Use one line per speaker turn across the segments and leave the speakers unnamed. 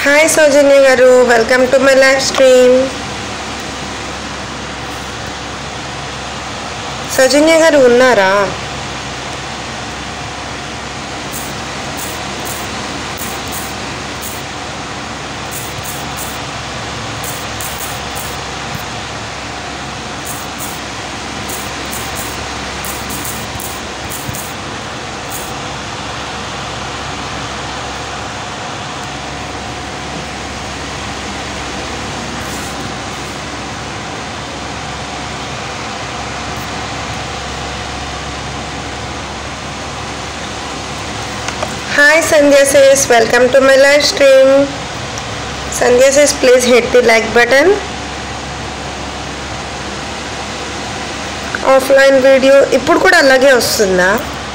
Hi Soujanya garu welcome to my live stream Soujanya garu ఉన్నారా hi Sandhya says welcome to my live stream Sandhya says please hit the like button offline video ఇప్పుడు కూడా అలాగే వస్తుందా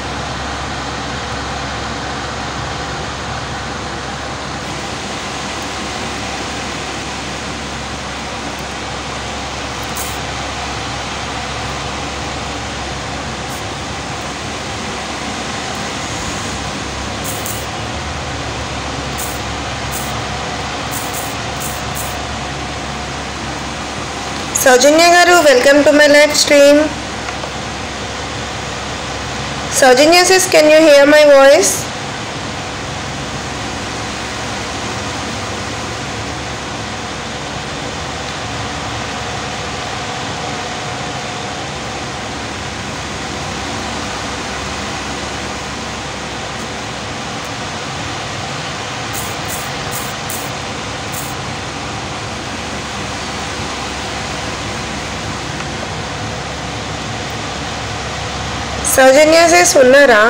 Soujanya garu welcome to my live stream Soujanya sis can you hear my voice Soujanya sis ఉన్నారా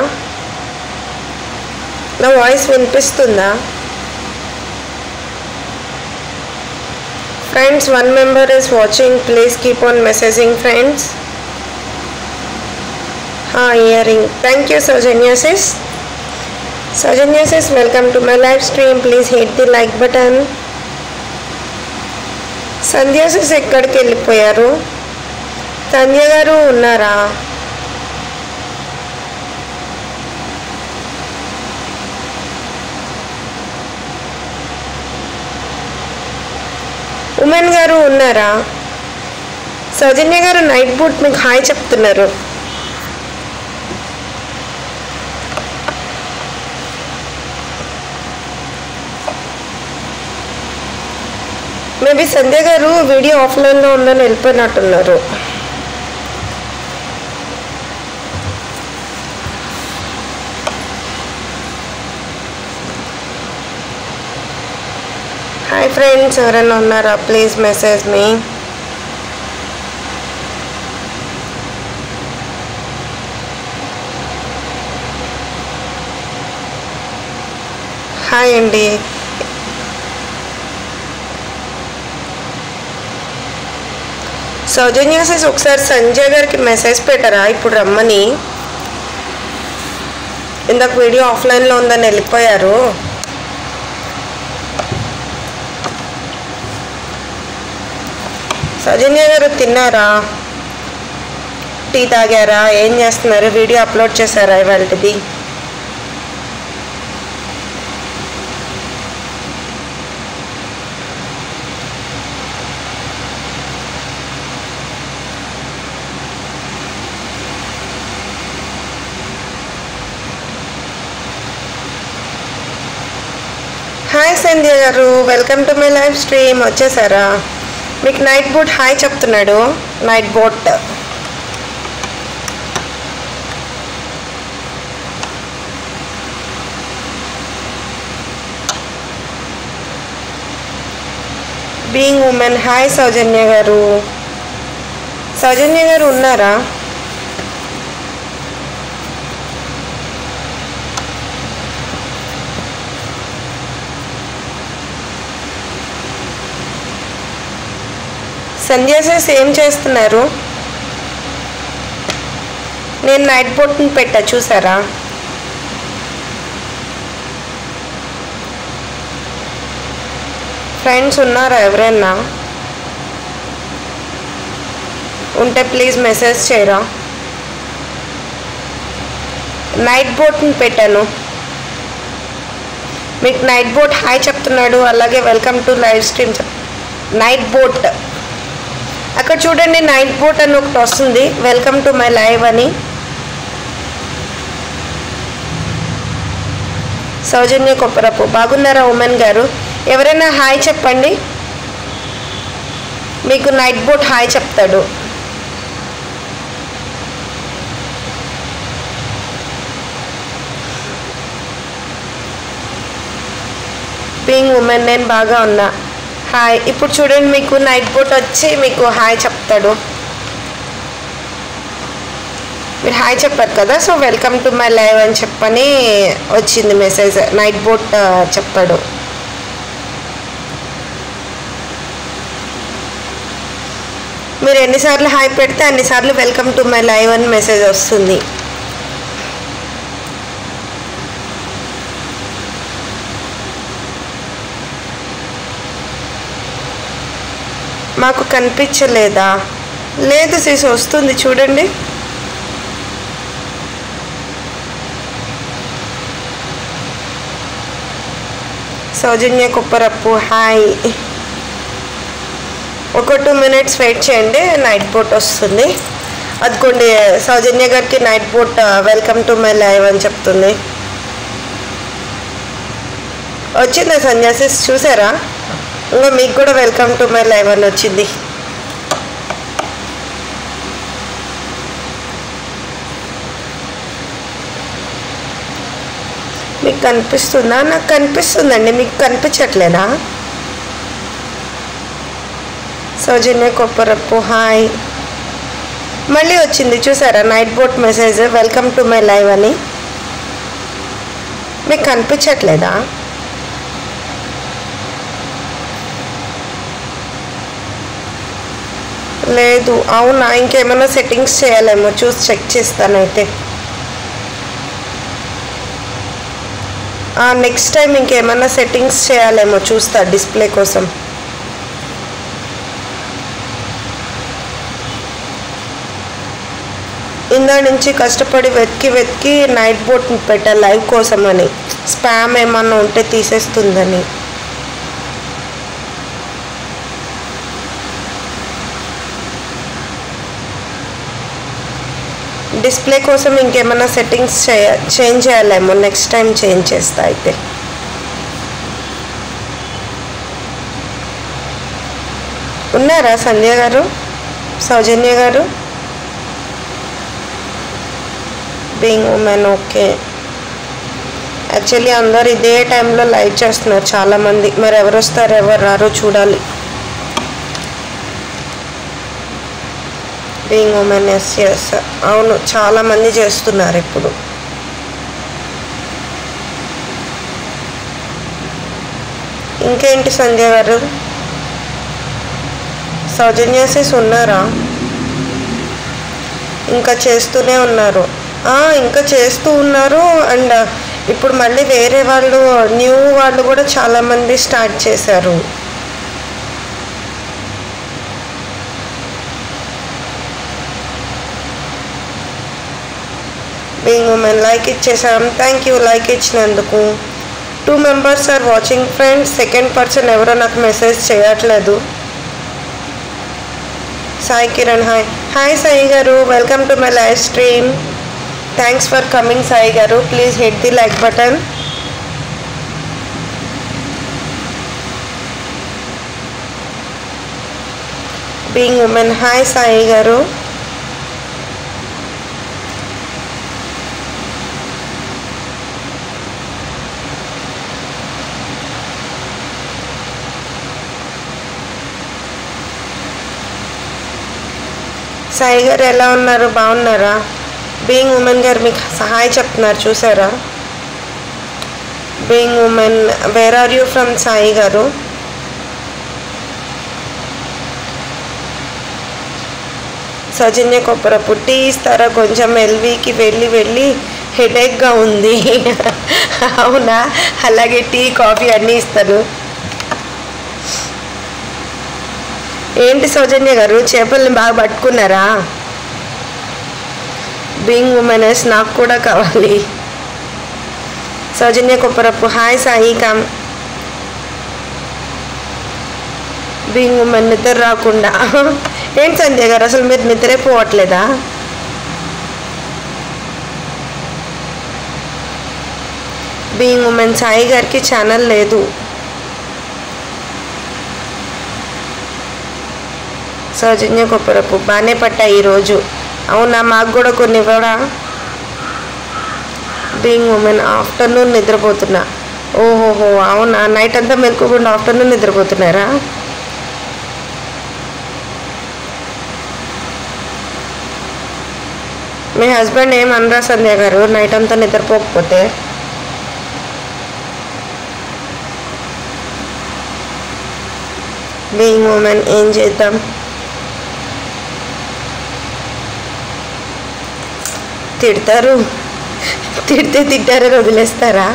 నా voice వినిపిస్తుందా friends one member is watching please keep on messaging friends ఇయరింగ్ thank you Soujanya sis Soujanya sis welcome to my live stream please hit the like button Sandhya sis ఎక్కడికి వెళ్ళిపోయారు సంధ్య గారు ఉన్నారా women గారు ఉన్నారా సౌజన్య గారు నైట్ బూట్ మీకు హాయ్ చెప్తున్నారు మేబీ సంధ్య గారు వీడియో ఆఫ్లైన్లో ఉందని వెళ్ళిపోయినట్టున్నారు హాయ్ ఫ్రెండ్స్ ఎవరైనా ఉన్నారా ప్లీజ్ మెసేజ్ మీ హాయ్ అండి సౌజన్య సిస్ ఒకసారి సంజయ్ గారికి మెసేజ్ పెట్టరా ఇప్పుడు రమ్మని ఇందాక వీడియో ఆఫ్లైన్లో ఉందని వెళ్ళిపోయారు సౌజన్య గారు తిన్నారా టీ తాగారా ఏం చేస్తున్నారు వీడియో అప్లోడ్ చేశారా ఇవాళది hi Sandhya garu welcome to my live stream వచ్చేసారా మీకు నైట్ బోట్ హాయ్ చెప్తున్నాడు Nightbot being women hi Soujanya garu Soujanya garu ఉన్నారా సంధ్య సేస్ ఏం చేస్తున్నారు నేను నైట్ బోట్ని పెట్టా చూసారా ఫ్రెండ్స్ ఉన్నారా ఎవరైనా ఉంటే ప్లీజ్ మెసేజ్ చేయరా నైట్ బోట్ని పెట్టాను మీకు నైట్ బోట్ హాయ్ చెప్ చెప్తున్నాడు అలాగే welcome to live stream Nightbot అక్కడ చూడండి నైట్ బోట్ అని ఒకటి వస్తుంది వెల్కమ్ టు మై లైవ్ అని సౌజన్య కొప్పరపు బాగున్నారా ఉమెన్ గారు ఎవరైనా హాయ్ చెప్పండి మీకు నైట్ బోట్ హాయ్ చెప్తాడు బీయింగ్ ఉమెన్ నేను బాగా ఉన్నా హాయ్ ఇప్పుడు చూడండి మీకు నైట్ బోట్ వచ్చి మీకు హాయ్ చెప్తాడు మీరు హాయ్ చెప్పారు కదా so welcome to my live అని చెప్పని వచ్చింది మెసేజ్ నైట్ బోట్ చెప్పాడు మీరు ఎన్నిసార్లు హాయ్ పెడితే అన్నిసార్లు వెల్కమ్ టు మై లైవ్ అని మెసేజ్ వస్తుంది మాకు కనిపించలేదా లేదు సిస్ వస్తుంది చూడండి సౌజన్య కుప్పరప్పు హాయ్ ఒక టూ మినిట్స్ వెయిట్ చేయండి నైట్ బోట్ వస్తుంది అదిగోండి సౌజన్య గారికి Nightbot welcome to my live అని చెప్తుంది వచ్చిందా సన్యాసిస్ చూసారా ఇంకా మీకు కూడా వెల్కమ్ టు మై లైవ్ అని వచ్చింది మీకు కనిపిస్తుందా నాకు కనిపిస్తుందండి మీకు కనిపించట్లేదా సౌజన్య కొప్పరప్పు హాయ్ మళ్ళీ వచ్చింది చూసారా Nightbot message welcome to my live అని మీకు కనిపించట్లేదా లేదు అవునా ఇంకేమైనా సెట్టింగ్స్ చేయాలేమో చూసి చెక్ చేస్తానైతే నెక్స్ట్ టైం ఇంకేమైనా సెట్టింగ్స్ చేయాలేమో చూస్తా డిస్ప్లే కోసం ఇందా నుంచి కష్టపడి వెతికి వెతికి నైట్ బోట్ పెట్టా లైవ్ కోసం అని స్పామ్ ఏమన్నా ఉంటే తీసేస్తుందని డిస్ప్లే కోసం ఇంకేమైనా సెట్టింగ్స్ చేయ చేంజ్ చేయాలేమో నెక్స్ట్ టైం చేంజ్ చేస్తా అయితే ఉన్నారా సంధ్య గారు సౌజన్య గారు బీయింగ్ ఉమెన్ ఓకే యాక్చువల్లీ అందరు ఇదే టైంలో లైవ్ చేస్తున్నారు చాలామంది మరి ఎవరు వస్తారు ఎవరు రారో చూడాలి బీయింగ్ ఉమెన్ ఎస్ ఎస్ అవును చాలామంది చేస్తున్నారు ఇప్పుడు ఇంకేంటి సంధ్య గారు సౌజన్యాసిస్ ఉన్నారా ఇంకా చేస్తూనే ఉన్నారు ఆ, ఇంకా చేస్తూ ఉన్నారు అండ్ ఇప్పుడు మళ్ళీ వేరే వాళ్ళు న్యూ వాళ్ళు కూడా చాలామంది స్టార్ట్ చేశారు బీయింగ్ ఉమెన్ లైక్ ఇచ్చేసాం థ్యాంక్ యూ లైక్ ఇచ్చినందుకు two members are watching friends second person ఎవరో నాకు మెసేజ్ చేయట్లేదు Sai Kiran hi hi Sai garu welcome to my live stream thanks for coming Sai garu please hit the like button being women hi Sai garu Sai గారు ఎలా ఉన్నారు బాగున్నారా being women garu మీకు సహాయ చెప్తున్నారు చూసారా being women where are you from Sai garu Soujanya కొప్పర పుట్టి ఇస్తారా కొంచెం ఎల్వికి వెళ్ళి వెళ్ళి హెడేక్గా ఉంది అవునా అలాగే టీ కాఫీ అన్నీ ఇస్తారు ఏంటి సౌజన్య గారు చేపల్ని బాగా పట్టుకున్నారా బీయింగ్ ఉమెనెస్ నాకు కూడా కావాలి Soujanya Kopparappu hi Sai come being women నిద్ర రాకుండా ఏంటి సంధ్య గారు అసలు మీరు నిద్రే పోవట్లేదా బీయింగ్ ఉమెన్ సాయి గారికి ఛానల్ లేదు సౌజన్య కొప్పరపు బాగానే పట్టా ఈరోజు అవునా మాకు కూడా కొన్ని ఇవ్వడా బీయింగ్ ఉమెన్ ఆఫ్టర్నూన్ నిద్రపోతున్నా ఓహోహో అవునా నైట్ అంతా మెలుకోకుండా ఆఫ్టర్నూన్ నిద్రపోతున్నారా మీ హస్బెండ్ ఏం అనరా సంధ్య గారు నైట్ అంతా నిద్రపోకపోతే బీయింగ్ ఉమెన్ ఏం చేద్దాం తిడతారు తిడితే తిట్టారని వదిలేస్తారా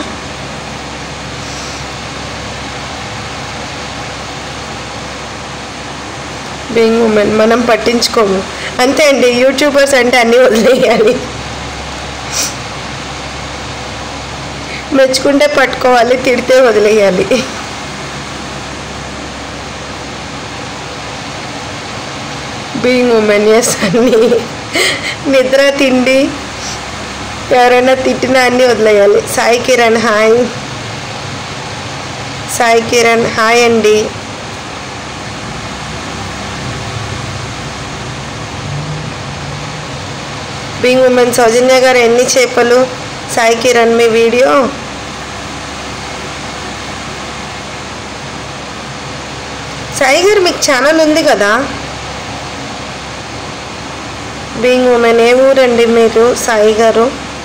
బీయింగ్ ఉమెన్ మనం పట్టించుకోము అంతే అండి యూట్యూబర్స్ అంటే అన్నీ వదిలేయాలి మెచ్చుకుంటే పట్టుకోవాలి తిడితే వదిలేయాలి బీయింగ్ ఉమెన్ ఎస్ అన్నీ నిద్ర తిండి ఎవరైనా తిట్టినా అన్నీ వదిలేయాలి సాయి కిరణ్ హాయ్ సాయి కిరణ్ హాయ్ అండి బీయింగ్ ఉమెన్ సౌజన్య గారు ఎన్ని చేపలు సాయి కిరణ్ మీ వీడియో సాయి గారు మీకు ఛానల్ ఉంది కదా బీయింగ్ ఉమెన్ ఏ ఊరండి మీరు సాయి గారు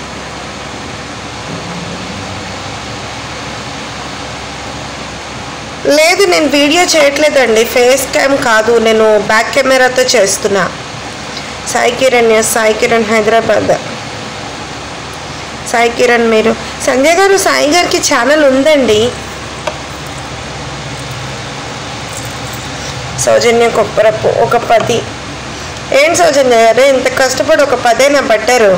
లేదు నేను వీడియో చేయట్లేదండి ఫేస్ క్యామ్ కాదు నేను బ్యాక్ కెమెరాతో చేస్తున్నా సాయి కిరణ్ ఎస్ సాయి కిరణ్ హైదరాబాద్ సాయి కిరణ్ మీరు సంజయ్ గారు సాయి గారికి ఛానల్ ఉందండి సౌజన్య కొప్పరపు ఒక పది ఏంటి సౌజన్య గారు ఇంత కష్టపడి ఒక పదేనా పట్టారు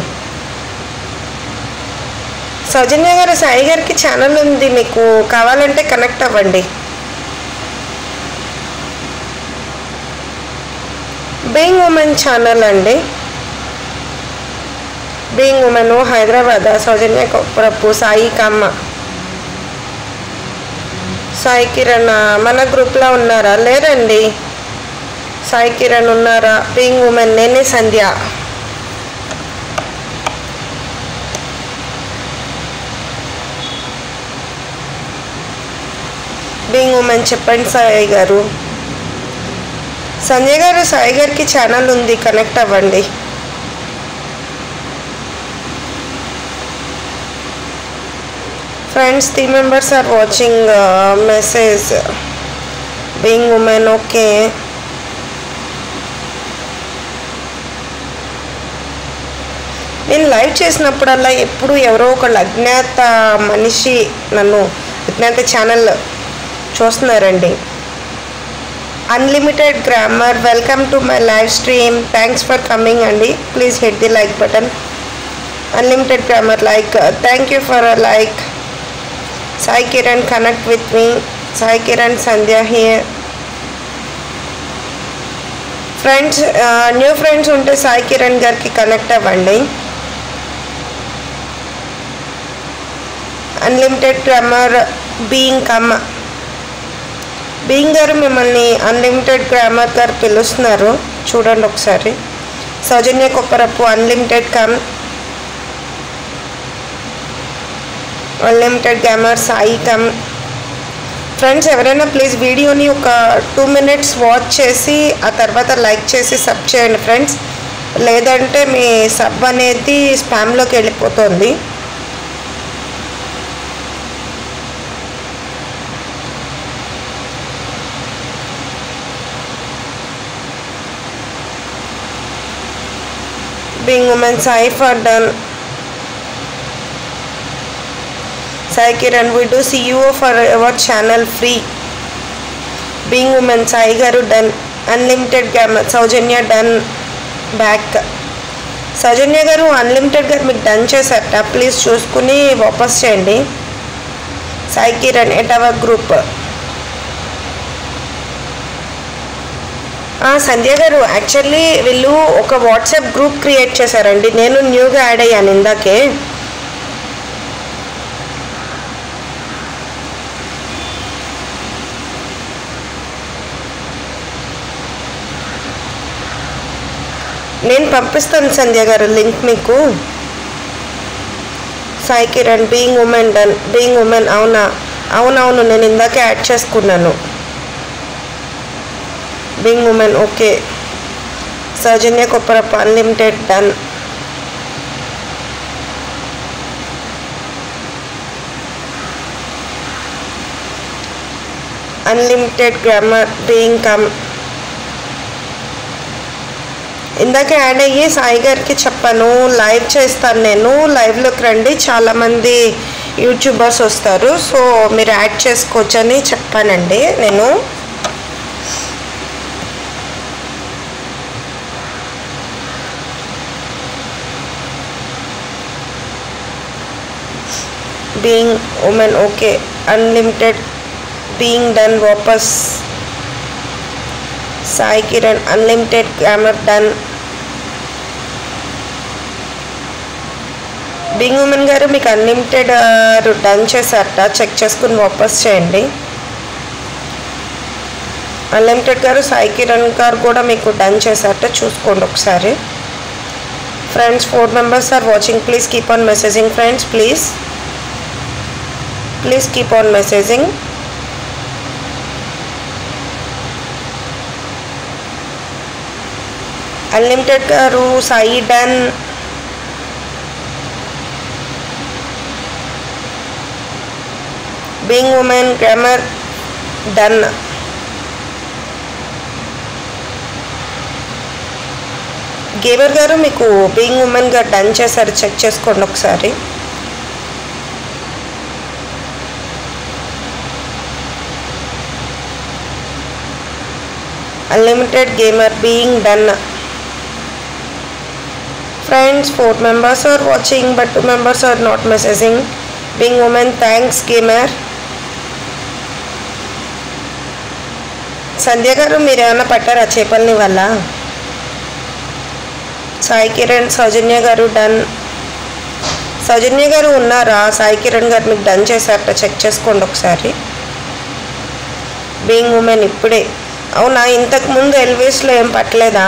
సౌజన్య గారు సాయి గారికి ఛానల్ ఉంది మీకు కావాలంటే కనెక్ట్ అవ్వండి బీయింగ్ ఉమెన్ ఛానల్ అండి బీయింగ్ ఉమెన్ హైదరాబాద్ సౌజన్య కొప్పరపు సాయి కమ్మ సాయి కిరణ్ మన గ్రూప్లో ఉన్నారా లేరండి సాయి కిరణ్ ఉన్నారా బీయింగ్ ఉమెన్ నేనే సంధ్య బీయింగ్ ఉమెన్ చెప్పండి సాయి గారు సంజయ్ గారు సాయి గారికి ఛానల్ ఉంది కనెక్ట్ అవ్వండి friends three members are watching message being women okay నేను లైవ్ చేసినప్పుడల్లా ఎప్పుడు ఎవరో ఒకళ్ళు అజ్ఞాత మనిషి నన్ను అజ్ఞాత ఛానల్ చూస్తున్నారండి unlimited grammar welcome to my live stream thanks for coming అండి please hit the like button unlimited grammar like thank you for a like Sai Kiran connect with మీ Sai Kiran Sandhya here friends new friends ఉంటే సాయి కిరణ్ గారికి కనెక్ట్ అవ్వండి unlimited grammar being come being garu మిమ్మల్ని unlimited grammar garu పిలుస్తున్నారు చూడండి ఒకసారి Soujanya Kopparapu unlimited come unlimited grammar Sai come friends ఎవరైనా please వీడియోని ఒక టూ మినిట్స్ వాచ్ చేసి ఆ తర్వాత లైక్ చేసి సబ్ చేయండి ఫ్రెండ్స్ లేదంటే మీ సబ్ అనేది స్పామ్లోకి వెళ్ళిపోతుంది being women Sai for done. Sai Kiran, we do see you for our channel free. Being women Sai Garu done. Unlimited gamma. Saujanya done back. సౌజన్య గారు unlimited గారు మీకు డన్ చేశారట please చూసుకుని వాపస్ చేయండి Sai Kiran at our group ఆ, సంధ్య గారు actually వీళ్ళు ఒక వాట్సాప్ గ్రూప్ క్రియేట్ చేశారండి నేను న్యూగా యాడ్ అయ్యాను ఇందాకే నేను పంపిస్తాను సంధ్య గారు లింక్ మీకు Sai Kiran being women done being women అవునా అవునవును నేను ఇందాకే యాడ్ చేసుకున్నాను being women okay Soujanya Kopparappa unlimited done unlimited grammar being come ఇందాక యాడ్ అయ్యి సాయి గారికి చెప్పాను లైవ్ చేస్తాను నేను లైవ్లోకి రండి చాలామంది యూట్యూబర్స్ వస్తారు సో మీరు యాడ్ చేసుకోవచ్చని చెప్పానండి నేను being women okay unlimited being done వాపస్ Sai Kiran unlimited grammar done being women garu మీకు అన్లిమిటెడ్ డన్ చేశారట చెక్ చేసుకుని వాపస్ చేయండి అన్లిమిటెడ్ గారు సాయి కిరణ్ గారు కూడా మీకు డన్ చేశారట చూసుకోండి ఒకసారి friends four members are watching please keep on messaging friends please please keep on messaging unlimited garu Sai done being women grammar done gamer garu మీకు బీయింగ్ ఉమెన్గా డన్ చేశారు చెక్ చేసుకోండి ఒకసారి unlimited gamer being done friends four members are watching but two members are not messaging being woman thanks gamer Sandhya garu మీరు ఏమైనా పట్టారా చేపల్ని వల్ల సాయి కిరణ్ సౌజన్య గారు డన్ సౌజన్య గారు ఉన్నారా సాయి కిరణ్ గారు మీకు డన్ చేశారట చెక్ చేసుకోండి ఒకసారి బీయింగ్ ఉమెన్ ఇప్పుడే అవునా ఇంతకు ముందు ఎల్వేస్లో ఏం పట్టలేదా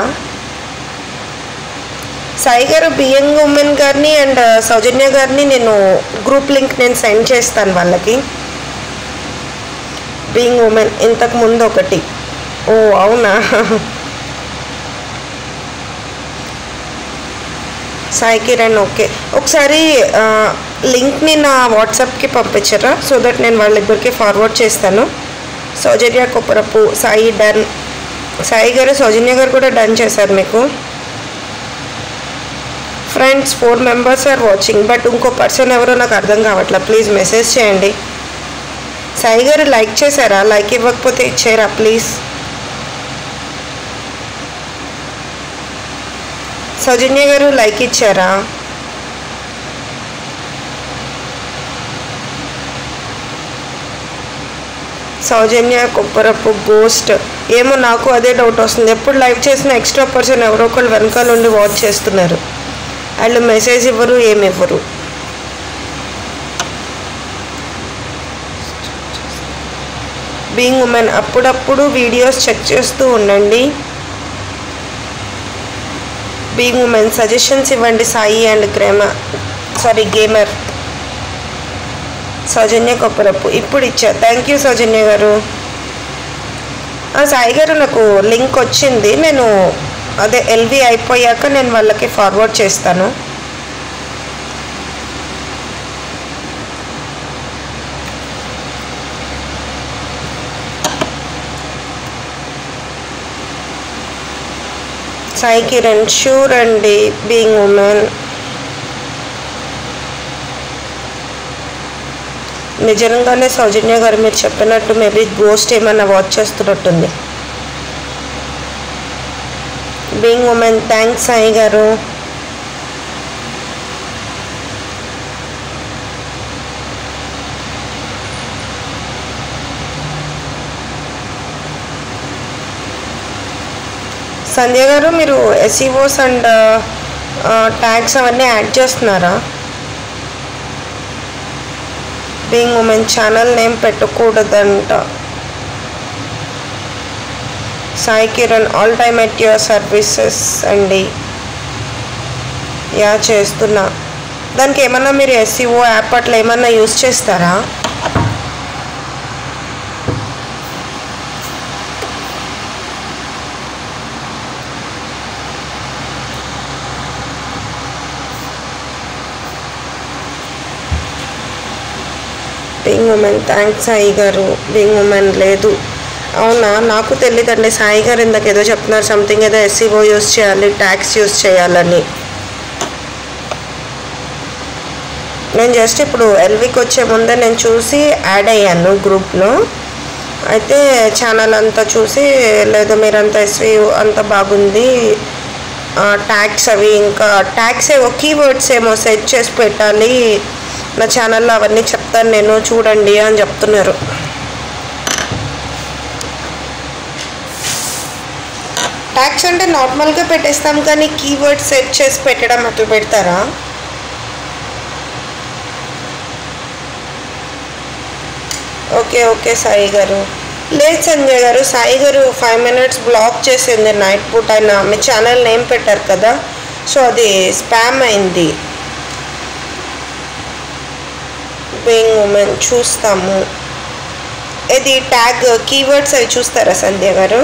సాయి గారు బియ్యంగ్ ఉమెన్ గారిని అండ్ సౌజన్య గారిని నేను గ్రూప్ లింక్ నేను సెండ్ చేస్తాను వాళ్ళకి బీయింగ్ ఉమెన్ ఇంతకు ముందు ఒకటి ఓ అవునా సాయి కిరణ్ ఓకే ఒకసారి లింక్ని నా వాట్సాప్కి పంపించరా సో దట్ నేను వాళ్ళిద్దరికి ఫార్వర్డ్ చేస్తాను సౌజన్య కొప్పరపు సాయి డన్ సాయి గారు సౌజన్య గారు కూడా డన్ చేశారు మీకు friends four members are watching but ఇంకో పర్సన్ ఎవరో నాకు అర్థం కావట్లేదు ప్లీజ్ మెసేజ్ చేయండి సాయి గారు లైక్ చేశారా లైక్ ఇవ్వకపోతే ఇచ్చారా ప్లీజ్ సౌజన్య గారు లైక్ ఇచ్చారా సౌజన్య కొప్పరపు గోస్ట్ ఏమో నాకు అదే డౌట్ వస్తుంది ఎప్పుడు లైవ్ చేసిన ఎక్స్ట్రా పర్సన్ ఎవరో ఒకళ్ళు వెనకాల నుండి వాచ్ చేస్తున్నారు వాళ్ళు మెసేజ్ ఇవ్వరు ఏమి ఇవ్వరు బీయింగ్ ఉమెన్ అప్పుడప్పుడు వీడియోస్ చెక్ చేస్తూ ఉండండి బీయింగ్ ఉమెన్ సజెషన్స్ ఇవ్వండి సాయి అండ్ గ్రేమ సారీ గేమర్ సౌజన్య కొప్పరపు ఇప్పుడు ఇచ్చా థ్యాంక్ యూ సౌజన్య గారు ఆ, సాయి గారు నాకు లింక్ వచ్చింది నేను అదే ఎల్వి అయిపోయాక నేను వాళ్ళకి ఫార్వర్డ్ చేస్తాను సాయి కిరణ్ షూర్ అండి బీయింగ్ ఉమెన్ నిజంగానే సౌజన్య గారు మీరు చెప్పినట్టు మేబీ గోస్ట్ ఏమన్నా వాచ్ చేస్తున్నట్టుంది being women thanks Sai garu Sanjay garu మీరు ఎస్ఈఓస్ అండ్ ట్యాగ్స్ అవన్నీ యాడ్ చేస్తున్నారా బీయింగ్ ఉమెన్ ఛానల్ నేమ్ పెట్టకూడదంట Sai Kiran all time at your services అండి యా చేస్తున్నా దానికి ఏమన్నా మీరు ఎస్ఈఓ యాప్ అట్లా ఏమన్నా యూస్ చేస్తారా బీయింగ్ ఉమెన్ థ్యాంక్స్ సాయి గారు బీయింగ్ ఉమెన్ లేదు అవునా నాకు తెలియదండి సాయి గారు ఇందాక ఏదో చెప్తున్నారు సంథింగ్ ఏదో ఎస్సీఓ యూస్ చేయాలి ట్యాక్స్ యూస్ చేయాలని నేను జస్ట్ ఇప్పుడు ఎల్వికి వచ్చే ముందే నేను చూసి యాడ్ అయ్యాను గ్రూప్లో అయితే ఛానల్ అంతా చూసి లేదు మీరంతా ఎస్వి అంతా బాగుంది ట్యాక్స్ అవి ఇంకా ట్యాక్స్ ఏవో కీవర్డ్స్ ఏమో సెట్ చేసి పెట్టాలి నా ఛానల్లో అవన్నీ చెప్తాను నేను చూడండి అని చెప్తున్నారు ట్యాక్స్ అంటే నార్మల్గా పెట్టేస్తాం కానీ కీవర్డ్ సెట్ చేసి పెట్టడం అట్లా పెడతారా ఓకే ఓకే సాయి గారు లేదు Sanjay garu Sai garu five minutes block చేసింది నైట్ పూట ఆయన మీ ఛానల్ నేమ్ పెట్టారు కదా సో అది స్పామ్ అయింది బీయింగ్ ఉమెన్ చూస్తాము ఇది ట్యాగ్ కీవర్డ్స్ అవి చూస్తారా సంధ్య గారు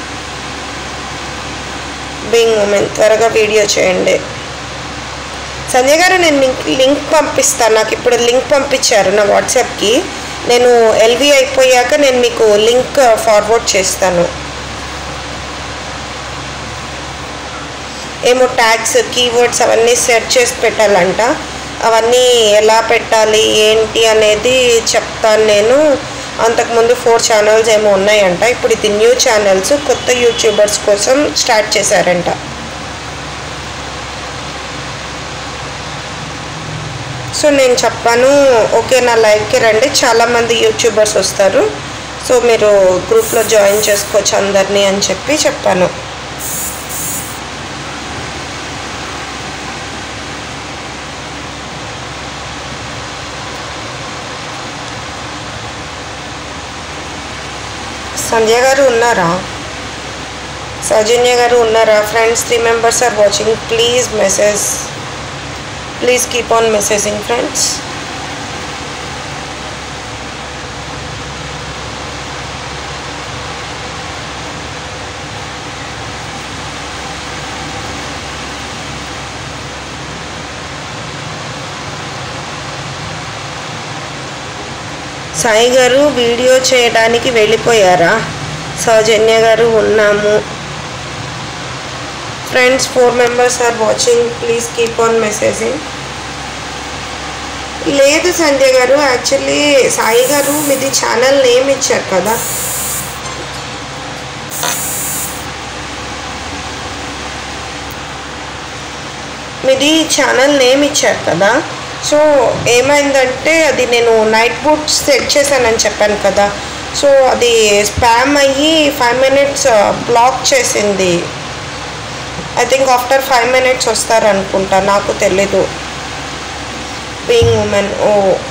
బీయింగ్ ఉమెన్ త్వరగా వీడియో చేయండి సంజయ్ గారు నేను లింక్ లింక్ పంపిస్తాను నాకు ఇప్పుడు లింక్ పంపించారు నా వాట్సాప్కి నేను ఎల్వి అయిపోయాక నేను మీకు లింక్ ఫార్వర్డ్ చేస్తాను ఏమో ట్యాగ్స్ కీవర్డ్స్ అవన్నీ సెర్చ్ చేసి పెట్టాలంట అవన్నీ ఎలా పెట్టాలి ఏంటి అనేది చెప్తాను నేను అంతకుముందు ఫోర్ ఛానల్స్ ఏమో ఉన్నాయంట ఇప్పుడు ఇది న్యూ ఛానల్స్ కొత్త యూట్యూబర్స్ కోసం స్టార్ట్ చేశారంట సో నేను చెప్పాను ఓకే నా లైవ్కి రండి చాలామంది యూట్యూబర్స్ వస్తారు సో మీరు గ్రూప్లో జాయిన్ చేసుకోవచ్చు అందరినీ అని చెప్పి చెప్పాను సంధ్య గారు ఉన్నారా సౌజన్య గారు ఉన్నారా friends three members are watching please message please keep on messaging friends Sai garu video చేయడానికి వెళ్ళిపోయారా సౌజన్య గారు ఉన్నాము friends four members are watching please keep on messaging లేదు సంజయ్ గారు యాక్చువల్లీ సాయి గారు మీది ఛానల్ నేమ్ ఇచ్చారు కదా మీది ఛానల్ నేమ్ ఇచ్చారు కదా సో ఏమైందంటే అది నేను నైట్ బూట్ సెట్ చేశానని చెప్పాను కదా సో అది స్పామ్ అయ్యి ఫైవ్ మినిట్స్ బ్లాక్ చేసింది I think after five minutes వస్తారనుకుంటా నాకు తెలీదు బీయింగ్ ఉమెన్ ఓ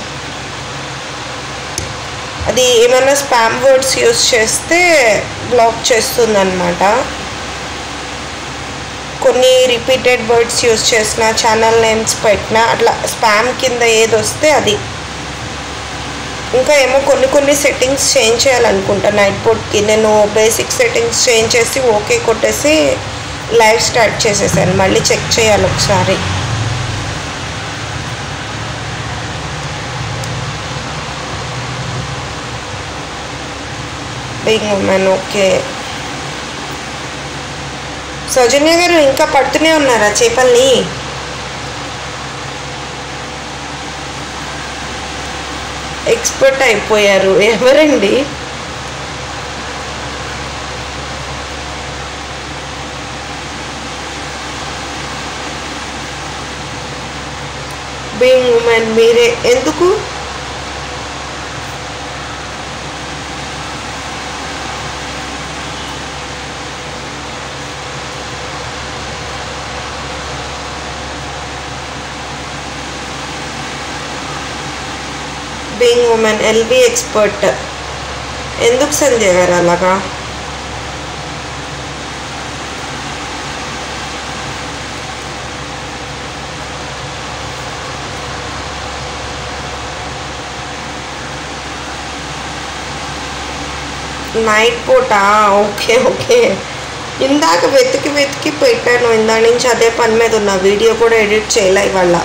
అది ఏమైనా స్పామ్ వర్డ్స్ యూస్ చేస్తే బ్లాక్ చేస్తుందన్నమాట కొన్ని రిపీటెడ్ వర్డ్స్ యూస్ చేసిన ఛానల్ నేమ్స్ పెట్టిన అట్లా స్పామ్ కింద ఏది వస్తే అది ఇంకా ఏమో కొన్ని కొన్ని సెట్టింగ్స్ చేంజ్ చేయాలనుకుంటా నైట్ బోర్డ్కి నేను బేసిక్ సెట్టింగ్స్ చేంజ్ చేసి ఓకే కొట్టేసి లైవ్ స్టార్ట్ చేసేసాను మళ్ళీ చెక్ చేయాలి ఒకసారి బీయింగ్ ఉమెన్ ఓకే సౌజన్య గారు ఇంకా పడుతూనే ఉన్నారా చేపల్ని ఎక్స్పర్ట్ అయిపోయారు ఎవరండి బీయింగ్ ఉమెన్ మీరే ఎందుకు బీయింగ్ ఉమెన్ ఎల్బీ ఎక్స్పర్ట్ ఎందుకు సంజయ్ గారు అలాగా నైట్ పూట ఓకే ఓకే ఇందాక వెతికి వెతికి పెట్టాను ఇందా నుంచి అదే పని మీద ఉన్న వీడియో కూడా ఎడిట్ చేయలే ఇవాళ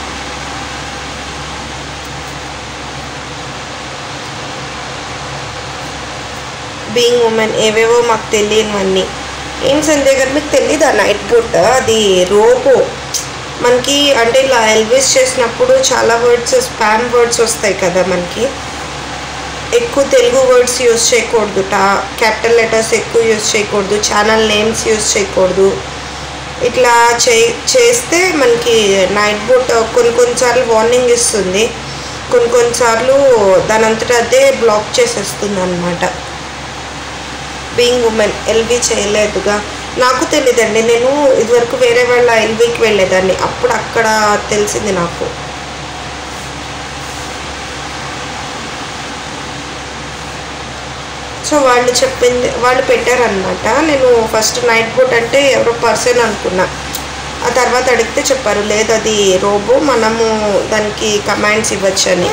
బీయింగ్ ఉమెన్ ఏవేవో మాకు తెలియనివన్నీ ఏం సంజయ్ గారు మీకు తెలీదా నైట్ పూట అది రోబో మనకి అంటే ఇలా ఎల్విస్ చేసినప్పుడు చాలా వర్డ్స్ స్పామ్ వర్డ్స్ వస్తాయి కదా మనకి ఎక్కువ తెలుగు వర్డ్స్ యూజ్ చేయకూడదు టా క్యాపిటల్ లెటర్స్ ఎక్కువ యూజ్ చేయకూడదు ఛానల్ నేమ్స్ యూజ్ చేయకూడదు ఇట్లా చే చేస్తే మనకి నైట్ బోట్ కొన్ని కొన్నిసార్లు వార్నింగ్ ఇస్తుంది కొన్ని కొన్నిసార్లు దాని అంతటా అదే బ్లాక్ చేసేస్తుంది అనమాట బీయింగ్ ఉమెన్ ఎల్బీ చేయలేదుగా నాకు తెలియదండి నేను ఇదివరకు వేరే వాళ్ళ ఎల్బీకి వెళ్ళేదాన్ని అప్పుడు అక్కడ తెలిసింది నాకు సో వాళ్ళు చెప్పింది వాళ్ళు పెట్టారనమాట నేను ఫస్ట్ నైట్ బోట్ అంటే ఎవరో పర్సన్ అనుకున్నా ఆ తర్వాత అడిగితే చెప్పారు లేదు అది రోబో మనము దానికి కమాండ్స్ ఇవ్వచ్చు అని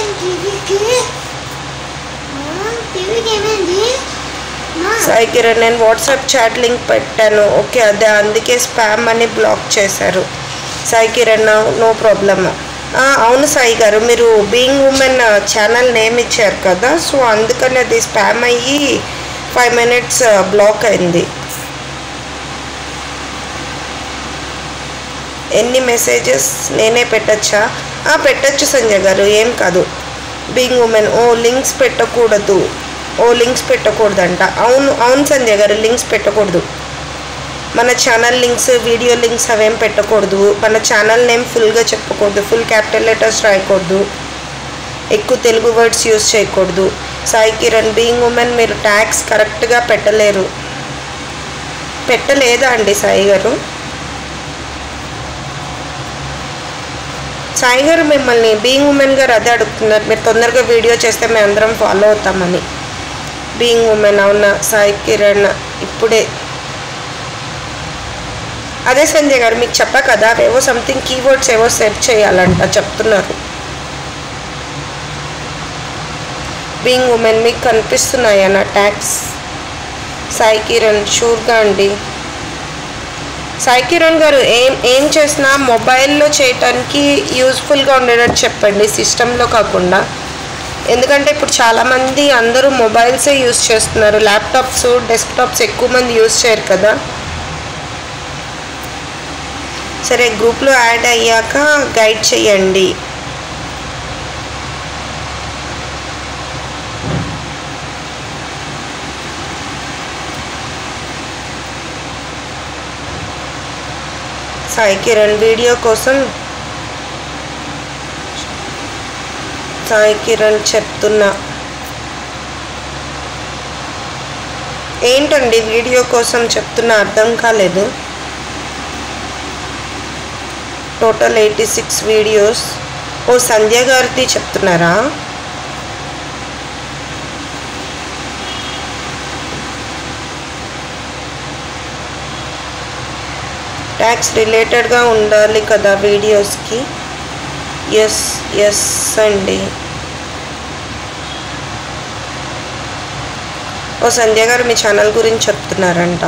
టీవీకి ఏమైంది మా
సాయి కిరణ్ నేను వాట్సాప్ చాట్ లింక్ పెట్టాను ఓకే అదే అందుకే స్పామ్ అని బ్లాక్ చేశారు సాయి కిరణ్ నో ప్రాబ్లమ్ అవును సాయి గారు మీరు బీయింగ్ ఉమెన్ ఛానల్ నేమ్ ఇచ్చారు కదా సో అందుకని అది స్పామ్ అయ్యి ఫైవ్ మినిట్స్ బ్లాక్ అయింది ఎన్ని మెసేజెస్ నేనే పెట్టచ్చా ఆ, పెట్టచ్చు సంజయ్ గారు ఏం కాదు బీయింగ్ ఉమెన్ ఓ లింక్స్ పెట్టకూడదు ఓ లింక్స్ పెట్టకూడదంట అవును అవును సంజయ్ గారు లింక్స్ పెట్టకూడదు మన ఛానల్ లింక్స్ వీడియో లింక్స్ అవేం పెట్టకూడదు మన ఛానల్ నేమ్ ఫుల్గా చెప్పకూడదు ఫుల్ క్యాపిటల్ లెటర్స్ రాయకూడదు ఎక్కువ తెలుగు వర్డ్స్ యూస్ చేయకూడదు సాయి కిరణ్ బీయింగ్ ఉమెన్ మీరు ట్యాక్స్ కరెక్ట్గా పెట్టలేరు పెట్టలేదా అండి సాయి గారు సాయి గారు మిమ్మల్ని బీయింగ్ ఉమెన్ గారు అదే అడుగుతున్నారు మీరు తొందరగా వీడియో చేస్తే మేము అందరం ఫాలో అవుతామని బీయింగ్ ఉమెన్ అవునా సాయి కిరణ్ ఇప్పుడే అదే సంజయ్ గారు మీకు చెప్పా కదా ఏవో సంథింగ్ కీవర్డ్స్ ఏవో సెర్చ్ చేయాలంట చెప్తున్నారు బీయింగ్ ఉమెన్ మీకు కనిపిస్తున్నాయా నా ట్యాక్స్ సాయి కిరణ్ షూర్గా అండి సాయి కిరణ్ గారు ఏం ఏం చేసినా మొబైల్లో చేయటానికి యూస్ఫుల్గా ఉండేటట్టు చెప్పండి సిస్టంలో కాకుండా ఎందుకంటే ఇప్పుడు చాలామంది అందరూ మొబైల్సే యూస్ చేస్తున్నారు ల్యాప్టాప్స్ డెస్క్టాప్స్ ఎక్కువ మంది యూస్ చేయరు కదా సరే గ్రూప్లో యాడ్ అయ్యాక గైడ్ చేయండి సాయి కిరణ్ వీడియో కోసం సాయి కిరణ్ చెప్తున్నా ఏంటండి వీడియో కోసం చెప్తున్నా అర్థం కాలేదు total eighty six videos oh Sandhya గారిది చెప్తున్నారా ట్యాక్స్ రిలేటెడ్గా ఉండాలి కదా వీడియోస్కి ఎస్ ఎస్ అండి ఓ సంధ్య గారు మీ ఛానల్ గురించి చెప్తున్నారంట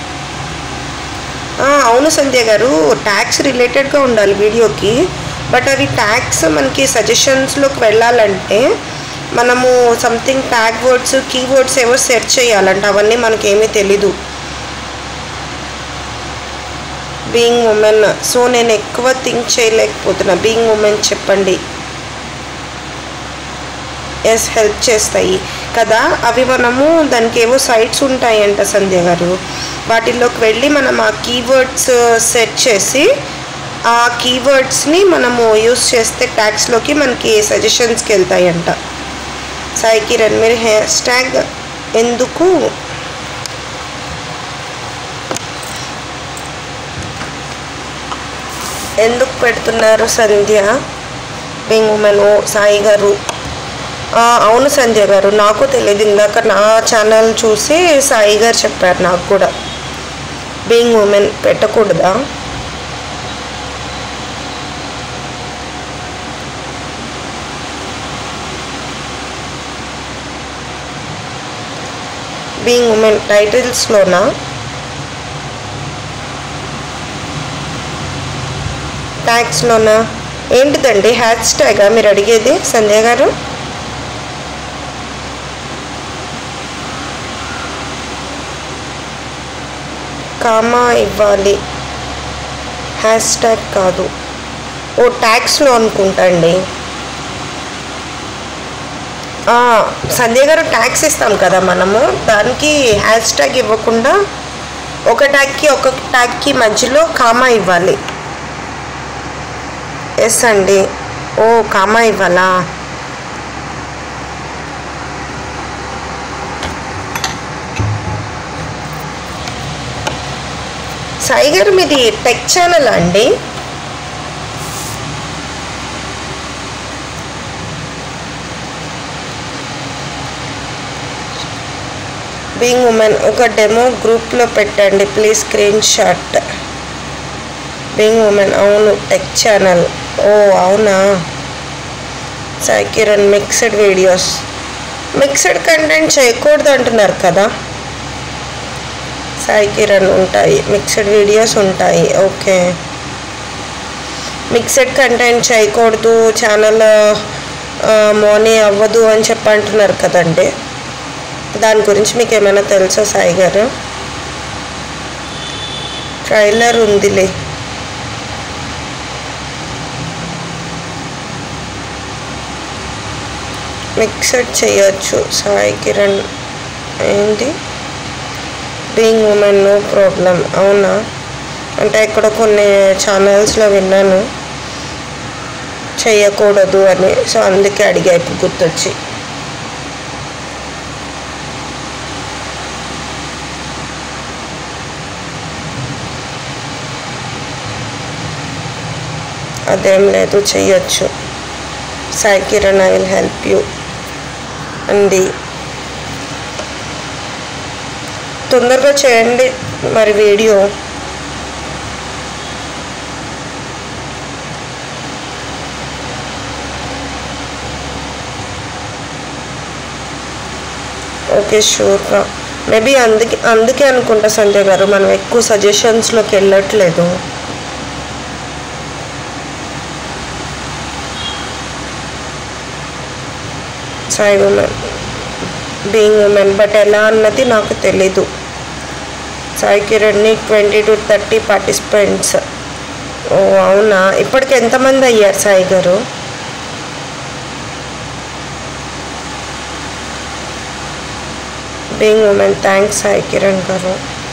ఆ, అవును సంధ్య గారు ట్యాక్స్ రిలేటెడ్గా ఉండాలి వీడియోకి బట్ అవి ట్యాక్స్ మనకి సజెషన్స్లోకి వెళ్ళాలంటే మనము సంథింగ్ ట్యాగ్ వర్డ్స్ కీవర్డ్స్ ఏవో సెర్చ్ చేయాలంట అవన్నీ మనకేమీ తెలీదు బీయింగ్ ఉమెన్ సో నేను ఎక్కువ థింక్ చేయలేకపోతున్నా బీయింగ్ ఉమెన్ చెప్పండి ఎస్ హెల్ప్ చేస్తాయి కదా అవి మనము దానికి ఏవో సైట్స్ ఉంటాయంట సంధ్య గారు వాటిల్లోకి వెళ్ళి మనం ఆ కీవర్డ్స్ సెట్ చేసి ఆ కీవర్డ్స్ని మనము యూస్ చేస్తే ట్యాక్స్లోకి మనకి సజెషన్స్కి వెళ్తాయంట సాయి కిరణ్ మీరు హ్యాష్ ట్యాగ్ ఎందుకు ఎందుకు పెడుతున్నారు Sandhya being women oh Sai garu ఆ, అవును సంధ్య గారు నాకు తెలియదు ఇందాక నా ఛానల్ చూసి సాయి గారు చెప్పారు నాకు కూడా బీయింగ్ ఉమెన్ పెట్టకూడదా బీయింగ్ ఉమెన్ టైటిల్స్లోనా ట్యాక్స్లోనా ఏంటిదండి హ్యాష్ ట్యాగా మీరు అడిగేది సంధ్య గారు కామా ఇవ్వాలి హ్యాష్ ట్యాగ్ కాదు ఓ ట్యాక్స్లో అనుకుంటా అండి ఆ, సంధ్య గారు ట్యాక్స్ ఇస్తాం కదా మనము దానికి హ్యాష్ ట్యాగ్ ఇవ్వకుండా ఒక ట్యాగ్కి ఒక ట్యాగ్కి మధ్యలో కామా ఇవ్వాలి ఎస్ అండి ఓ కామా ఇవ్వాలా సాయి గారు మీది టెక్ ఛానల్ అండి బీయింగ్ ఉమెన్ ఒక డెమో గ్రూప్లో పెట్టండి please screenshot being women అవును టెక్ ఛానల్ ఓ అవునా Sai Kiran mixed videos mixed content చేయకూడదు అంటున్నారు కదా సాయి కిరణ్ ఉంటాయి మిక్స్డ్ వీడియోస్ ఉంటాయి ఓకే మిక్స్డ్ కంటెంట్ చేయకూడదు ఛానల్ మోనీ అవ్వదు అని చెప్పి అంటున్నారు కదండి దాని గురించి మీకు ఏమైనా తెలుసా సాయి గారు ట్రైలర్ ఉందిలే మిక్సడ్ చేయొచ్చు సాయి కిరణ్ ఏంటి బీయింగ్ ఉమెన్ నో ప్రాబ్లం అవునా అంటే ఇక్కడ కొన్ని ఛానల్స్లో విన్నాను చేయకూడదు అని సో అందుకే అడిగా ఇప్పుడు గుర్తొచ్చి అదేం లేదు చెయ్యొచ్చు Sai Kiran I will help you అంది తొందరగా చేయండి మరి వీడియో ఓకే షూర్గా మేబీ అందుకే అందుకే అనుకుంటా సంజయ్ గారు మనం ఎక్కువ సజెషన్స్లోకి వెళ్ళట్లేదు Sai women being women but ఎలా అన్నది నాకు తెలీదు సాయి కిరణ్ని twenty to thirty participants oh అవునా ఇప్పటికి ఎంతమంది అయ్యారు సాయి గారు being women thanks Sai Kiran garu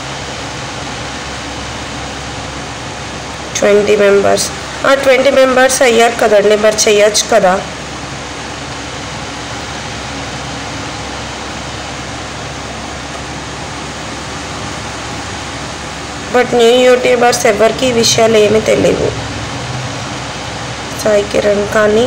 twenty members twenty members అయ్యారు కదండి మరి చెయ్యొచ్చు కదా బట్ న్యూ యూట్యూబర్స్ ఎవరికి ఈ విషయాలు ఏమీ తెలియవు సాయి కిరణ్ కానీ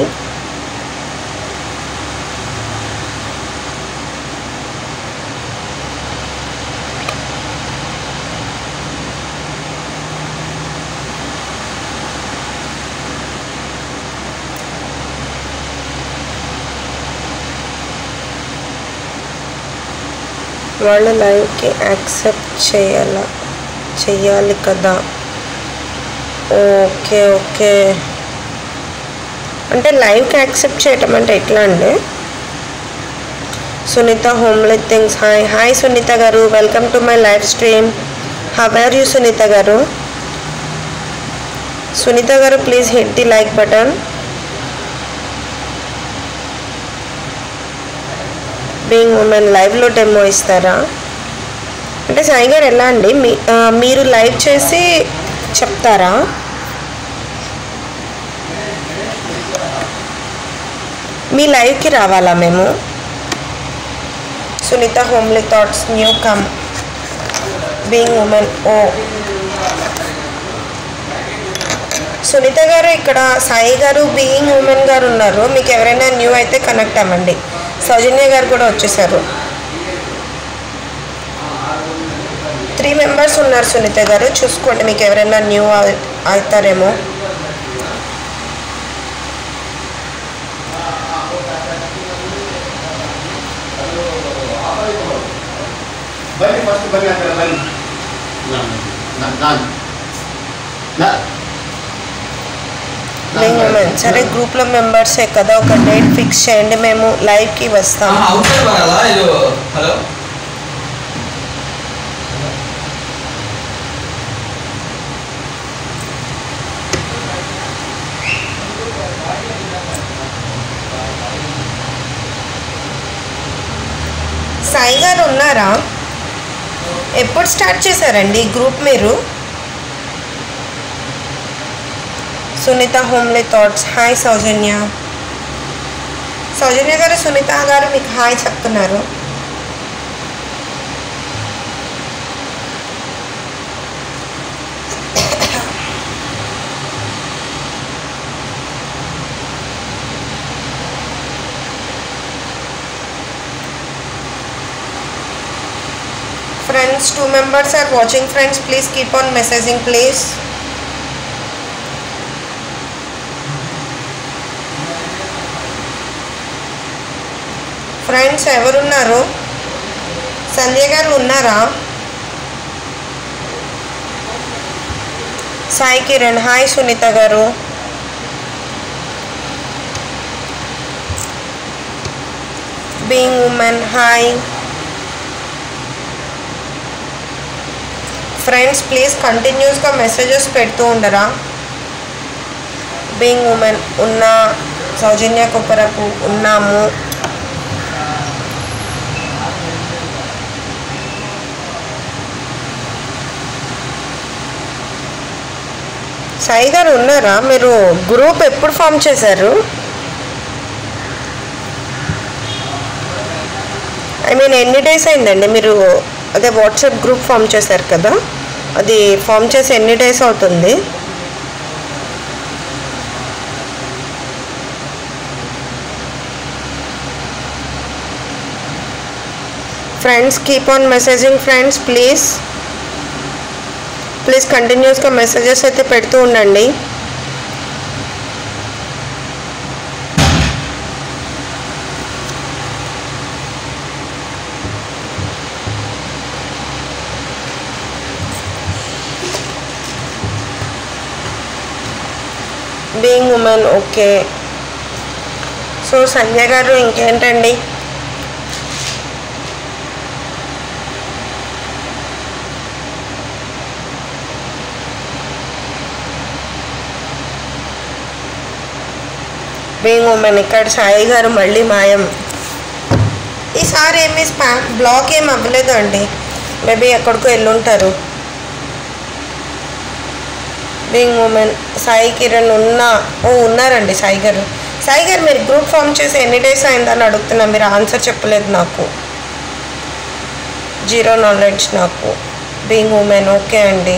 వాళ్ళ లైవ్కి యాక్సెప్ట్ చేయాల చెయ్యాలి కదా ఓకే ఓకే అంటే లైవ్కి యాక్సెప్ట్ చేయటం అంటే ఎట్లా అండి Sunitha homely things hi hi Sunitha garu welcome to my live stream how are you Sunitha garu Sunitha garu please hit the like button being women లైవ్లో డెమో ఇస్తారా అంటే సాయి గారు ఎలా అండి మీ ఆ, మీరు లైవ్ చేసి చెప్తారా మీ లైవ్కి రావాలా మేము Sunitha homely thoughts new come being women oh Sunitha garu ఇక్కడ సాయి గారు బీయింగ్ ఉమెన్ గారు ఉన్నారు మీకు ఎవరైనా న్యూ అయితే కనెక్ట్ అవ్వండి సౌజన్య గారు కూడా వచ్చేసారు త్రీ మెంబర్స్ ఉన్నారు సునీత గారు చూసుకోండి మీకు ఎవరైనా న్యూ అవుతారేమో
ಬನ್ನಿ ಫಸ್ಟ್ ಬನ್ನಿ ಆ ಕಡೆ ಬನ್ನಿ ನಾನು ನಾನು ನಾನು
బీయింగ్ ఉమెన్ సరే గ్రూప్లో మెంబర్సే కదా ఒక డేట్ ఫిక్స్ చేయండి మేము లైవ్కి వస్తాం
అవుతారు కదా ఇది హలో
సాయి గారు ఉన్నారా ఎప్పుడు స్టార్ట్ చేశారండి ఈ గ్రూప్ మీరు Sunitha homely thoughts hi Soujanya Soujanya గారు సునీత గారు మీకు హాయ్ చెప్తున్నారు friends two members are watching friends please keep on messaging please friends ఎవరున్నారు సంధ్య గారు ఉన్నారా సాయి కిరణ్ హాయ్ సునీత గారు being women hi friends please కంటిన్యూస్గా మెసేజెస్ పెడుతూ ఉండరా బీయింగ్ ఉమెన్ ఉన్న సౌజన్య కొప్పరకు ఉన్నాము సాయి గారు ఉన్నారా మీరు గ్రూప్ ఎప్పుడు ఫామ్ చేశారు ఐ మీన్ ఎన్ని డేస్ అయిందండి మీరు అదే వాట్సాప్ గ్రూప్ ఫామ్ చేశారు కదా అది ఫామ్ చేసి ఎన్ని డేస్ అవుతుంది friends keep on messaging friends please please కంటిన్యూస్గా మెసేజెస్ అయితే పెడుతూ ఉండండి being women okay so Sandhya గారు ఇంకేంటండి బీయింగ్ ఉమెన్ ఇక్కడ సాయి గారు మళ్ళీ మాయం ఈసారి ఏమి స్పామ్ బ్లాక్ ఏం అవ్వలేదు అండి మేబీ ఎక్కడికో వెళ్ళుంటారు బీయింగ్ ఉమెన్ సాయి కిరణ్ ఉన్నా ఓ ఉన్నారండి సాయి గారు సాయి గారు మీరు గ్రూప్ ఫామ్ చేసి ఎన్ని డేస్ అయిందని అడుగుతున్నా మీరు ఆన్సర్ చెప్పలేదు నాకు జీరో నాలెడ్జ్ నాకు బీయింగ్ ఉమెన్ ఓకే అండి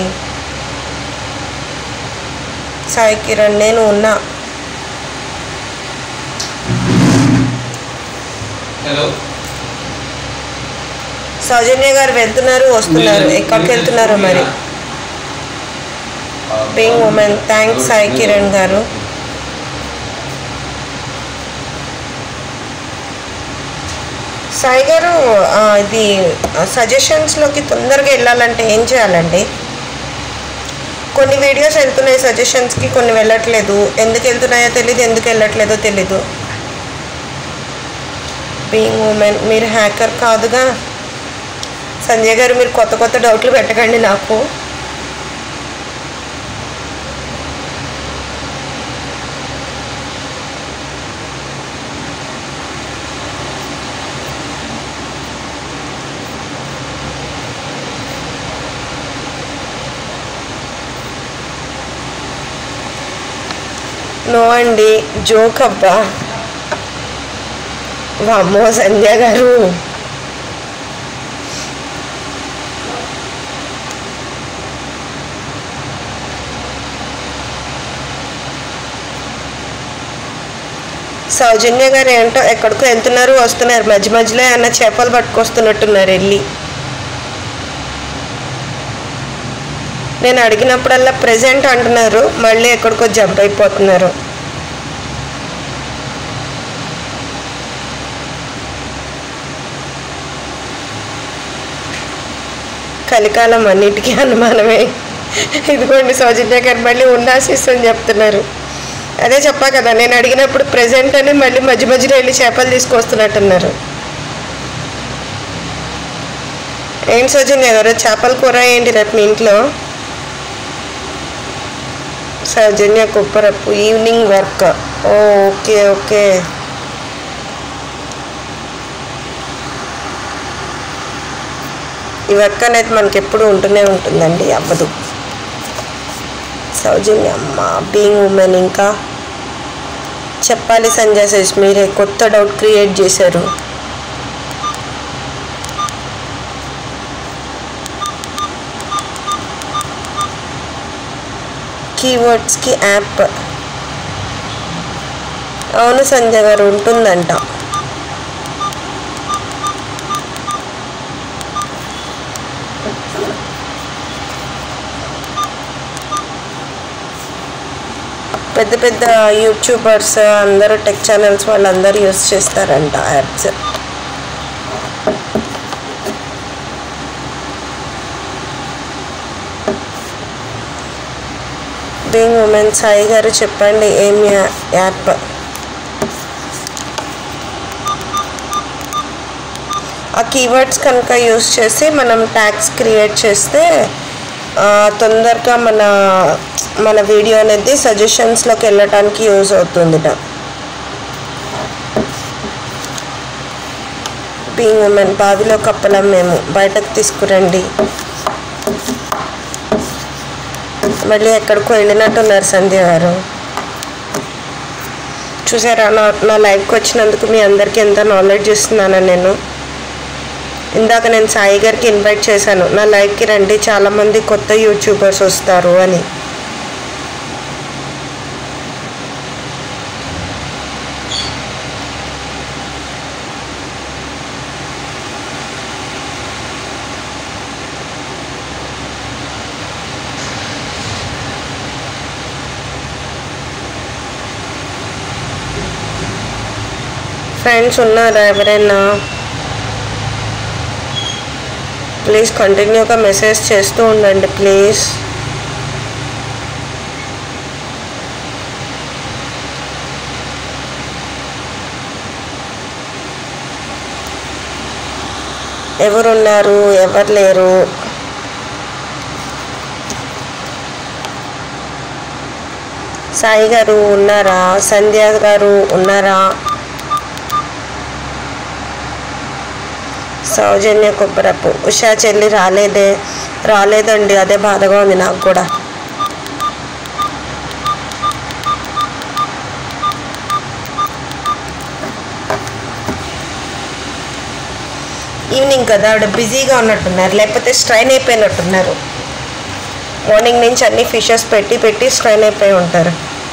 సాయి కిరణ్ నేను ఉన్నా
హలో
సౌజన్య గారు వెళ్తున్నారు వస్తున్నారు ఎక్కడికి వెళ్తున్నారు మరి being women thanks Sai Kiran గారు సాయి గారు ఆ, ఇది సజెషన్స్లోకి తొందరగా వెళ్ళాలంటే ఏం చేయాలండి కొన్ని వీడియోస్ వెళ్తున్నాయి సజెషన్స్కి కొన్ని వెళ్ళట్లేదు ఎందుకు వెళ్తున్నాయో తెలీదు ఎందుకు వెళ్ళట్లేదో తెలీదు బీయింగ్ ఉమెన్ మీరు హ్యాకర్ కాదుగా సంజయ్ గారు మీరు కొత్త కొత్త డౌట్లు పెట్టకండి నాకు నో అండి జోక్ అబ్బా వామ్మో సంధ్య గారు సౌజన్య గారు ఏంటో ఎక్కడికో వెళ్తున్నారు వస్తున్నారు మధ్య మధ్యలో ఏమన్నా చేపలు పట్టుకొస్తున్నట్టున్నారు వెళ్ళి నేను అడిగినప్పుడల్లా ప్రెజెంట్ అంటున్నారు మళ్ళీ ఎక్కడికో జంప్ అయిపోతున్నారు కలికాలం అన్నిటికీ అనుమానమే ఇదిగోండి సౌజన్య గారు మళ్ళీ ఉన్నాసిస్ అని చెప్తున్నారు అదే చెప్పా కదా నేను అడిగినప్పుడు ప్రెజెంట్ అని మళ్ళీ మధ్య మధ్యలో వెళ్ళి చేపలు తీసుకొస్తున్నట్టున్నారు ఏంటి సౌజన్య గారు చేపల కూర ఏంటి రేపు మీ ఇంట్లో Soujanya Kupparapu evening work okay okay ఈ వర్క్ అనేది మనకి ఎప్పుడు ఉంటూనే ఉంటుందండి అవ్వదు సౌజన్య అమ్మ బీయింగ్ ఉమెన్ ఇంకా చెప్పాలి సంజయ్ శేష్ మీరే కొత్త డౌట్ క్రియేట్ చేశారు కీవర్డ్స్కి యాప్ అవును సంజయ్ గారు ఉంటుందంట పెద్ద పెద్ద యూట్యూబర్స్ అందరూ టెక్ ఛానల్స్ వాళ్ళందరూ యూస్ చేస్తారంట యాప్స్ బీయింగ్ ఉమెన్ సాయి గారు చెప్పండి ఏం యా- యాప్ ఆ కీవర్డ్స్ కనుక యూస్ చేసి మనం ట్యాగ్స్ క్రియేట్ చేస్తే ఆ, తొందరగా మన మన వీడియో అనేది సజెషన్స్లోకి వెళ్ళటానికి యూజ్ అవుతుందిట బీయింగ్ ఉమెన్ బావిలో కప్పలం మేము బయటకు తీసుకురండి మళ్ళీ ఎక్కడికో వెళ్ళినట్టున్నారు సంధ్య గారు చూసారా నా నా లైవ్కి వచ్చినందుకు మీ అందరికీ ఎంత నాలెడ్జ్ ఇస్తున్నాను నేను ఇందాక నేను సాయి గారికి ఇన్వైట్ చేశాను నా లైవ్కి రండి చాలామంది కొత్త యూట్యూబర్స్ వస్తారు అని ఫ్రెండ్స్ ఉన్నారా ఎవరైనా ప్లీజ్ కంటిన్యూగా మెసేజ్ చేస్తూ ఉండండి ప్లీజ్ ఎవరున్నారు ఎవరు లేరు సాయి గారు ఉన్నారా సంధ్య గారు ఉన్నారా సౌజన్య కొబ్బరపు ఉషా చెల్లి రాలేదే రాలేదండి అదే బాధగా ఉంది నాకు కూడా ఈవినింగ్ కదా ఆవిడ బిజీగా ఉన్నట్టున్నారు లేకపోతే స్ట్రైన్ అయిపోయినట్టున్నారు మార్నింగ్ నుంచి అన్ని ఫిషెస్ పెట్టి పెట్టి స్ట్రైన్ అయిపోయి ఉంటారు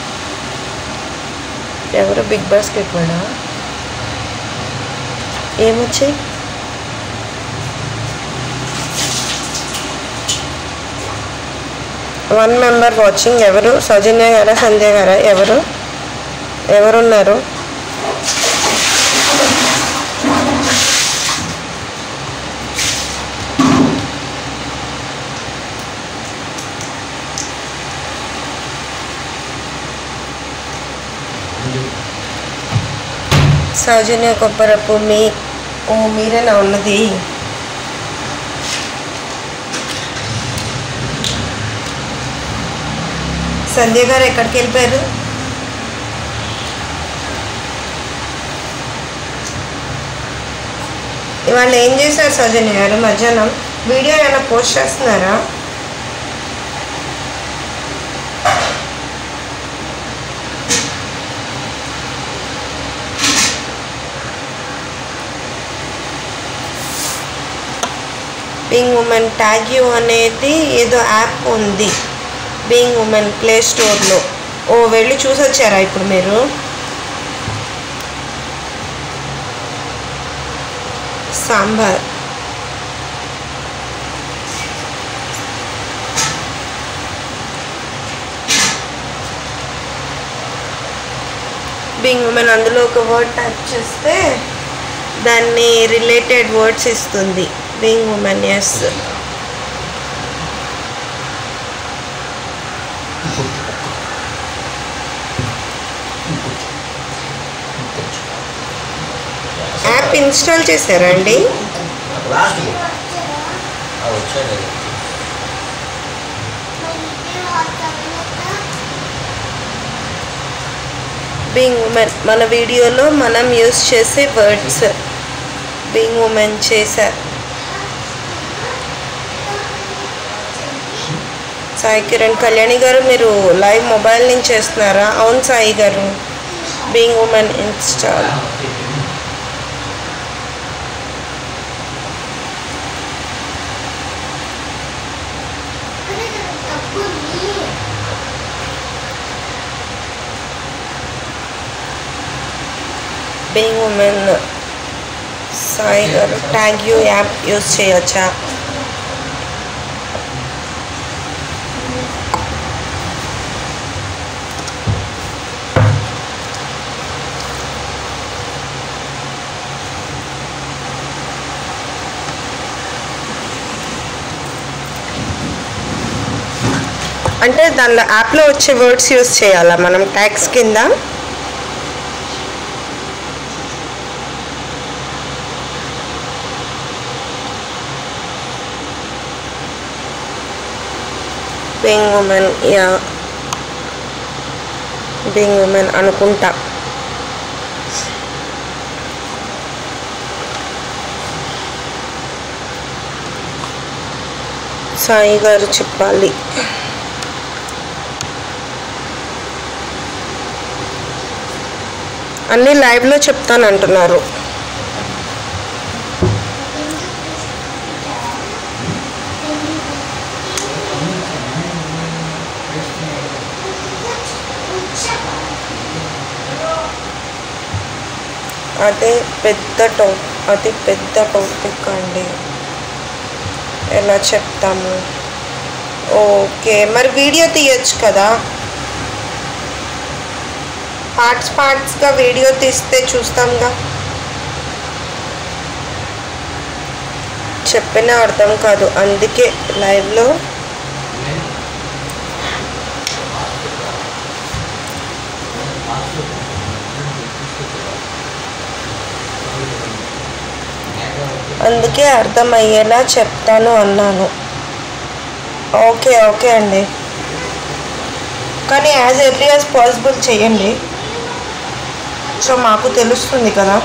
ఎవరు బిగ్ బాస్కెట్ కూడా ఏమొచ్చాయి వన్ మెంబర్ వాచింగ్ ఎవరు సౌజన్య గారా సంజయ్ గారా ఎవరు ఎవరున్నారు సౌజన్య కొబ్బరపు మీ ఓ మీరేనా ఉన్నది సంధ్య గారు ఎక్కడికి వెళ్ళిపోయారు ఇవాళ ఏం చేశారు సౌజన్య గారు మధ్యాహ్నం వీడియో ఏమైనా పోస్ట్ చేస్తున్నారా బీయింగ్ ఉమెన్ ట్యాగ్ యూ అనేది ఏదో యాప్ ఉంది బీయింగ్ ఉమెన్ ప్లే స్టోర్లో ఓ వెళ్ళి చూసొచ్చారా ఇప్పుడు మీరు సాంబార్ బీయింగ్ ఉమెన్ అందులో ఒక వర్డ్ టైప్ చేస్తే దాన్ని రిలేటెడ్ వర్డ్స్ ఇస్తుంది being women yes app install చేశారా అండి
లాస్ట్ వచ్చాడు
బీయింగ్ ఉమెన్ మన వీడియోలో మనం యూస్ చేసే వర్డ్స్ బీయింగ్ ఉమెన్ చేశా సాయి కిరణ్ కళ్యాణి గారు మీరు లైవ్ మొబైల్ నుంచి చేస్తున్నారా అవును సాయి గారు being women install being women Sai గారు ట్యాగ్ యూ యాప్ యూస్ చేయొచ్చా అంటే దానిలో యాప్లో వచ్చే వర్డ్స్ యూస్ చేయాలా మనం ట్యాగ్స్ కింద being women yeah being women అనుకుంటా సాయి గారు చెప్పాలి అన్నీ లైవ్లో చెప్తానంటున్నారు అదే పెద్ద టో అది పెద్ద టాపిక్ అండి ఎలా చెప్తాము ఓకే మరి వీడియో తీయచ్చు కదా పార్ట్స్ పార్ట్స్గా వీడియో తీస్తే చూస్తాంగా చెప్పిన అర్థం కాదు అందుకే లైవ్లో అందుకే అర్థమయ్యేలా చెప్తాను అన్నాను ఓకే ఓకే అండి కానీ యాజ్ ఎర్లీ యాజ్ పాసిబుల్ చేయండి సో మాకు తెలుస్తుంది కదా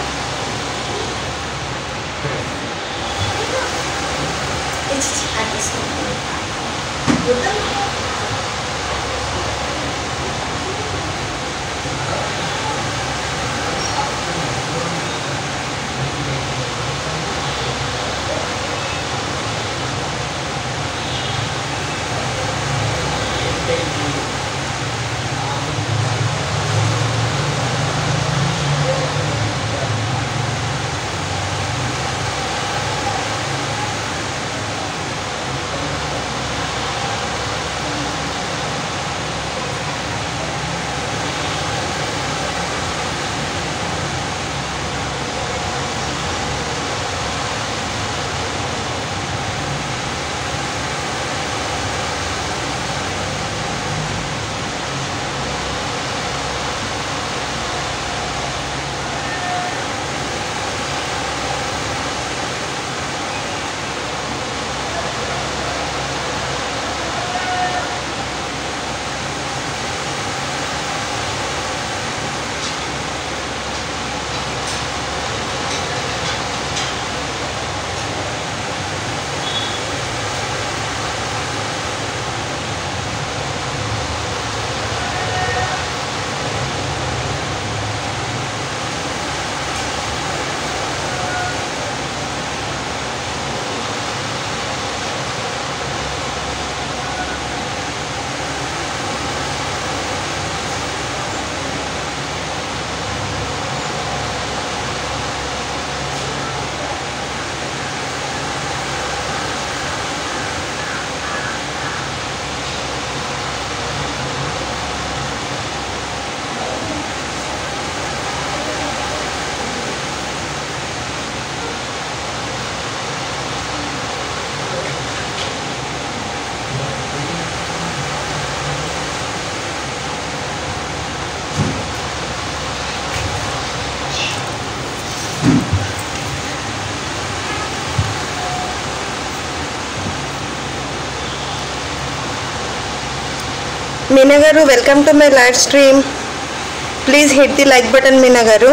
గారు welcome to my live stream please hit the like button Meena గారు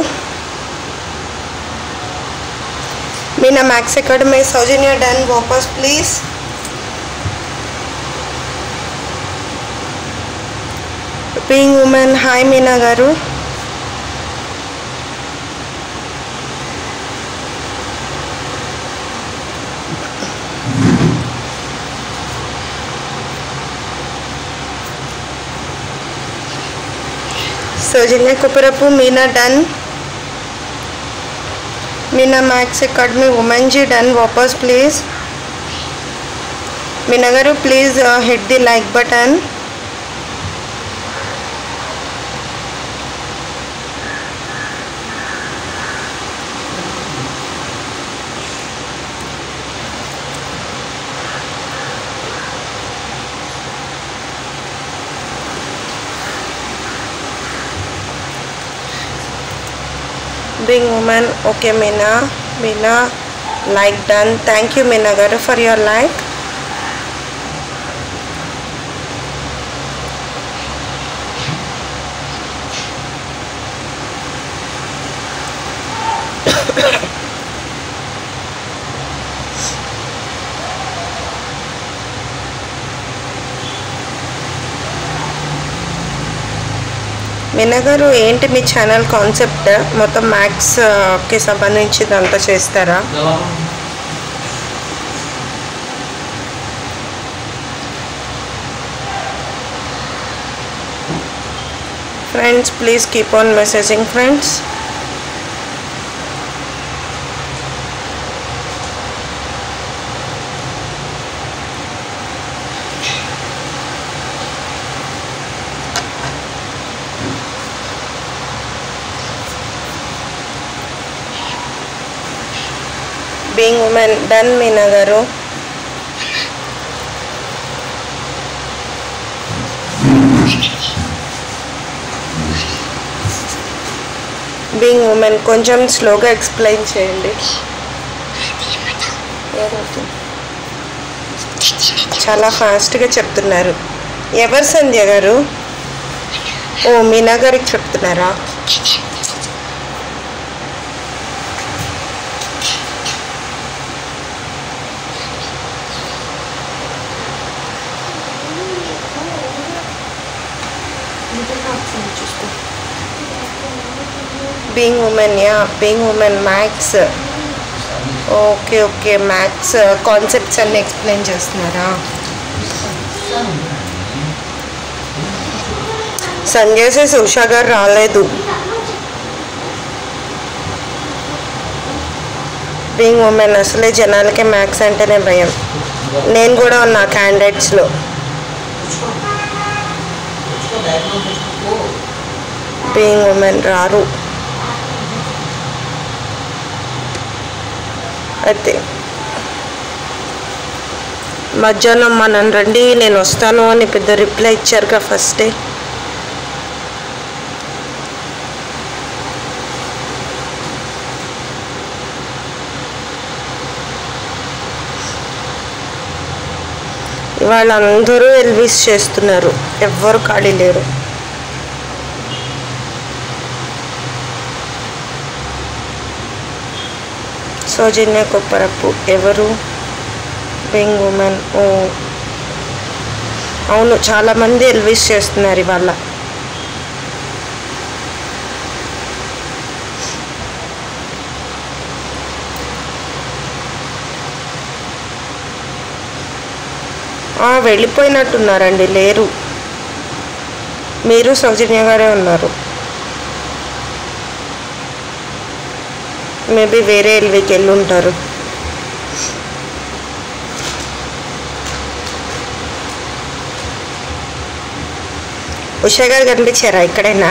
Meena Max Academy Soujanya done వాపస్ please being women hi Meena గారు Soujanya Kuparapu Meena done Meena Max Academy women జీ డన్ వాపస్ ప్లీజ్ మీనా గారు please hit the like button being woman okay meena meena like done thank you meena garu for your like Meena గారు ఏంటి మీ channel concept మొత్తం మ్యాథ్స్కి సంబంధించిందంతా చేస్తారా friends please keep on messaging friends being women done Meena గారు being women కొంచెం స్లోగా ఎక్స్ప్లెయిన్ చేయండి చాలా ఫాస్ట్గా చెప్తున్నారు ఎవరు సంధ్య గారు ఓ మీనా గారికి చెప్తున్నారా being women yeah being women maths okay okay maths concepts అన్ని ఎక్స్ప్లెయిన్ చేస్తున్నారా సంజయ్ సేస్ ఉషా గారు రాలేదు బీయింగ్ ఉమెన్ అసలే జనాలకి మ్యాథ్స్ అంటేనే భయం నేను కూడా ఉన్నా క్యాండిడేట్స్లో బీయింగ్ ఉమెన్ రారు అయితే మధ్యాహ్నం మనం రండి నేను వస్తాను అని పెద్ద రిప్లై ఇచ్చారుగా ఫస్టే ఇవాళ అందరూ ఎల్విస్ చేస్తున్నారు ఎవ్వరు ఖాళీ లేరు సౌజన్య కొప్పరపు ఎవరు బెంగ్ ఉమెన్ ఓ అవును చాలామంది ఎల్విస్ చేస్తున్నారు ఇవాళ ఆ, వెళ్ళిపోయినట్టున్నారండి లేరు మీరు సౌజన్య గారే ఉన్నారు మేబీ వేరే ఎల్వికి వెళ్ళి ఉంటారు ఉషా గారు కనిపించారా ఇక్కడైనా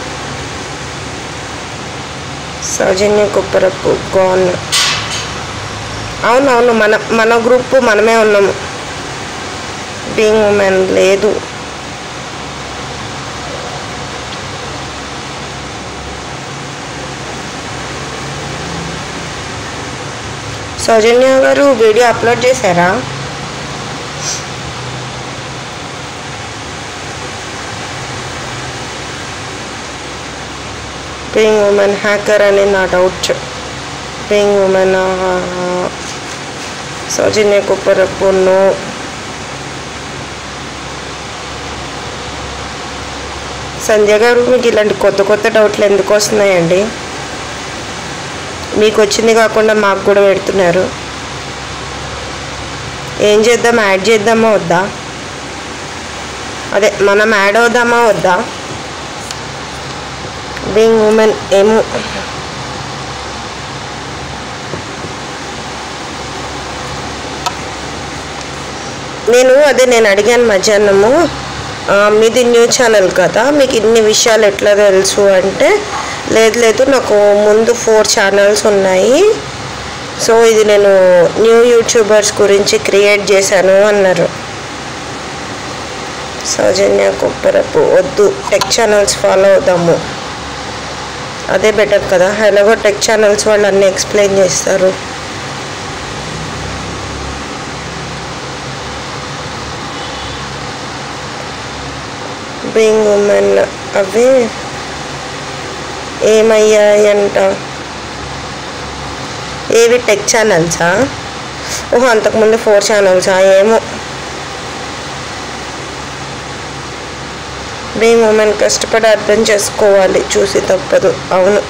సౌజన్య కుప్పరపు గోన్ అవునవును మన మన గ్రూప్ మనమే ఉన్నాము బీయింగ్ ఉమెన్ లేదు సౌజన్య గారు వీడియో అప్లోడ్ చేశారా బీయింగ్ ఉమెన్ హ్యాకర్ అని నా డౌట్ బీయింగ్ ఉమెన్ సౌజన్య కుప్పరప్పును సంధ్య గారు మీకు ఇలాంటి కొత్త కొత్త డౌట్లు ఎందుకు వస్తున్నాయండి మీకు వచ్చింది కాకుండా మాకు కూడా పెడుతున్నారు ఏం చేద్దాం యాడ్ చేద్దామా వద్దా అదే మనం యాడ్ అవుదామా వద్దా బీయింగ్ ఉమెన్ ఏమో నేను అదే నేను అడిగాను మధ్యాహ్నము ఆ, మీది న్యూ ఛానల్ కదా మీకు ఇన్ని విషయాలు ఎట్లా తెలుసు అంటే లేదు లేదు నాకు ముందు ఫోర్ ఛానల్స్ ఉన్నాయి సో ఇది నేను న్యూ యూట్యూబర్స్ గురించి క్రియేట్ చేశాను అన్నారు సౌజన్య కుప్పరపు వద్దు టెక్ ఛానల్స్ ఫాలో అవుదాము అదే బెటర్ కదా ఎలాగో టెక్ ఛానల్స్ వాళ్ళు అన్నీ ఎక్స్ప్లెయిన్ చేస్తారు బీయింగ్ ఉమెన్ అవి ఏమయ్యాయంట ఏవి టెక్ ఛానల్సా ఓహో అంతకుముందు ఫోర్ ఛానల్సా ఏమో బీయింగ్ ఉమెన్ కష్టపడి అర్థం చేసుకోవాలి చూసి తప్పదు అవును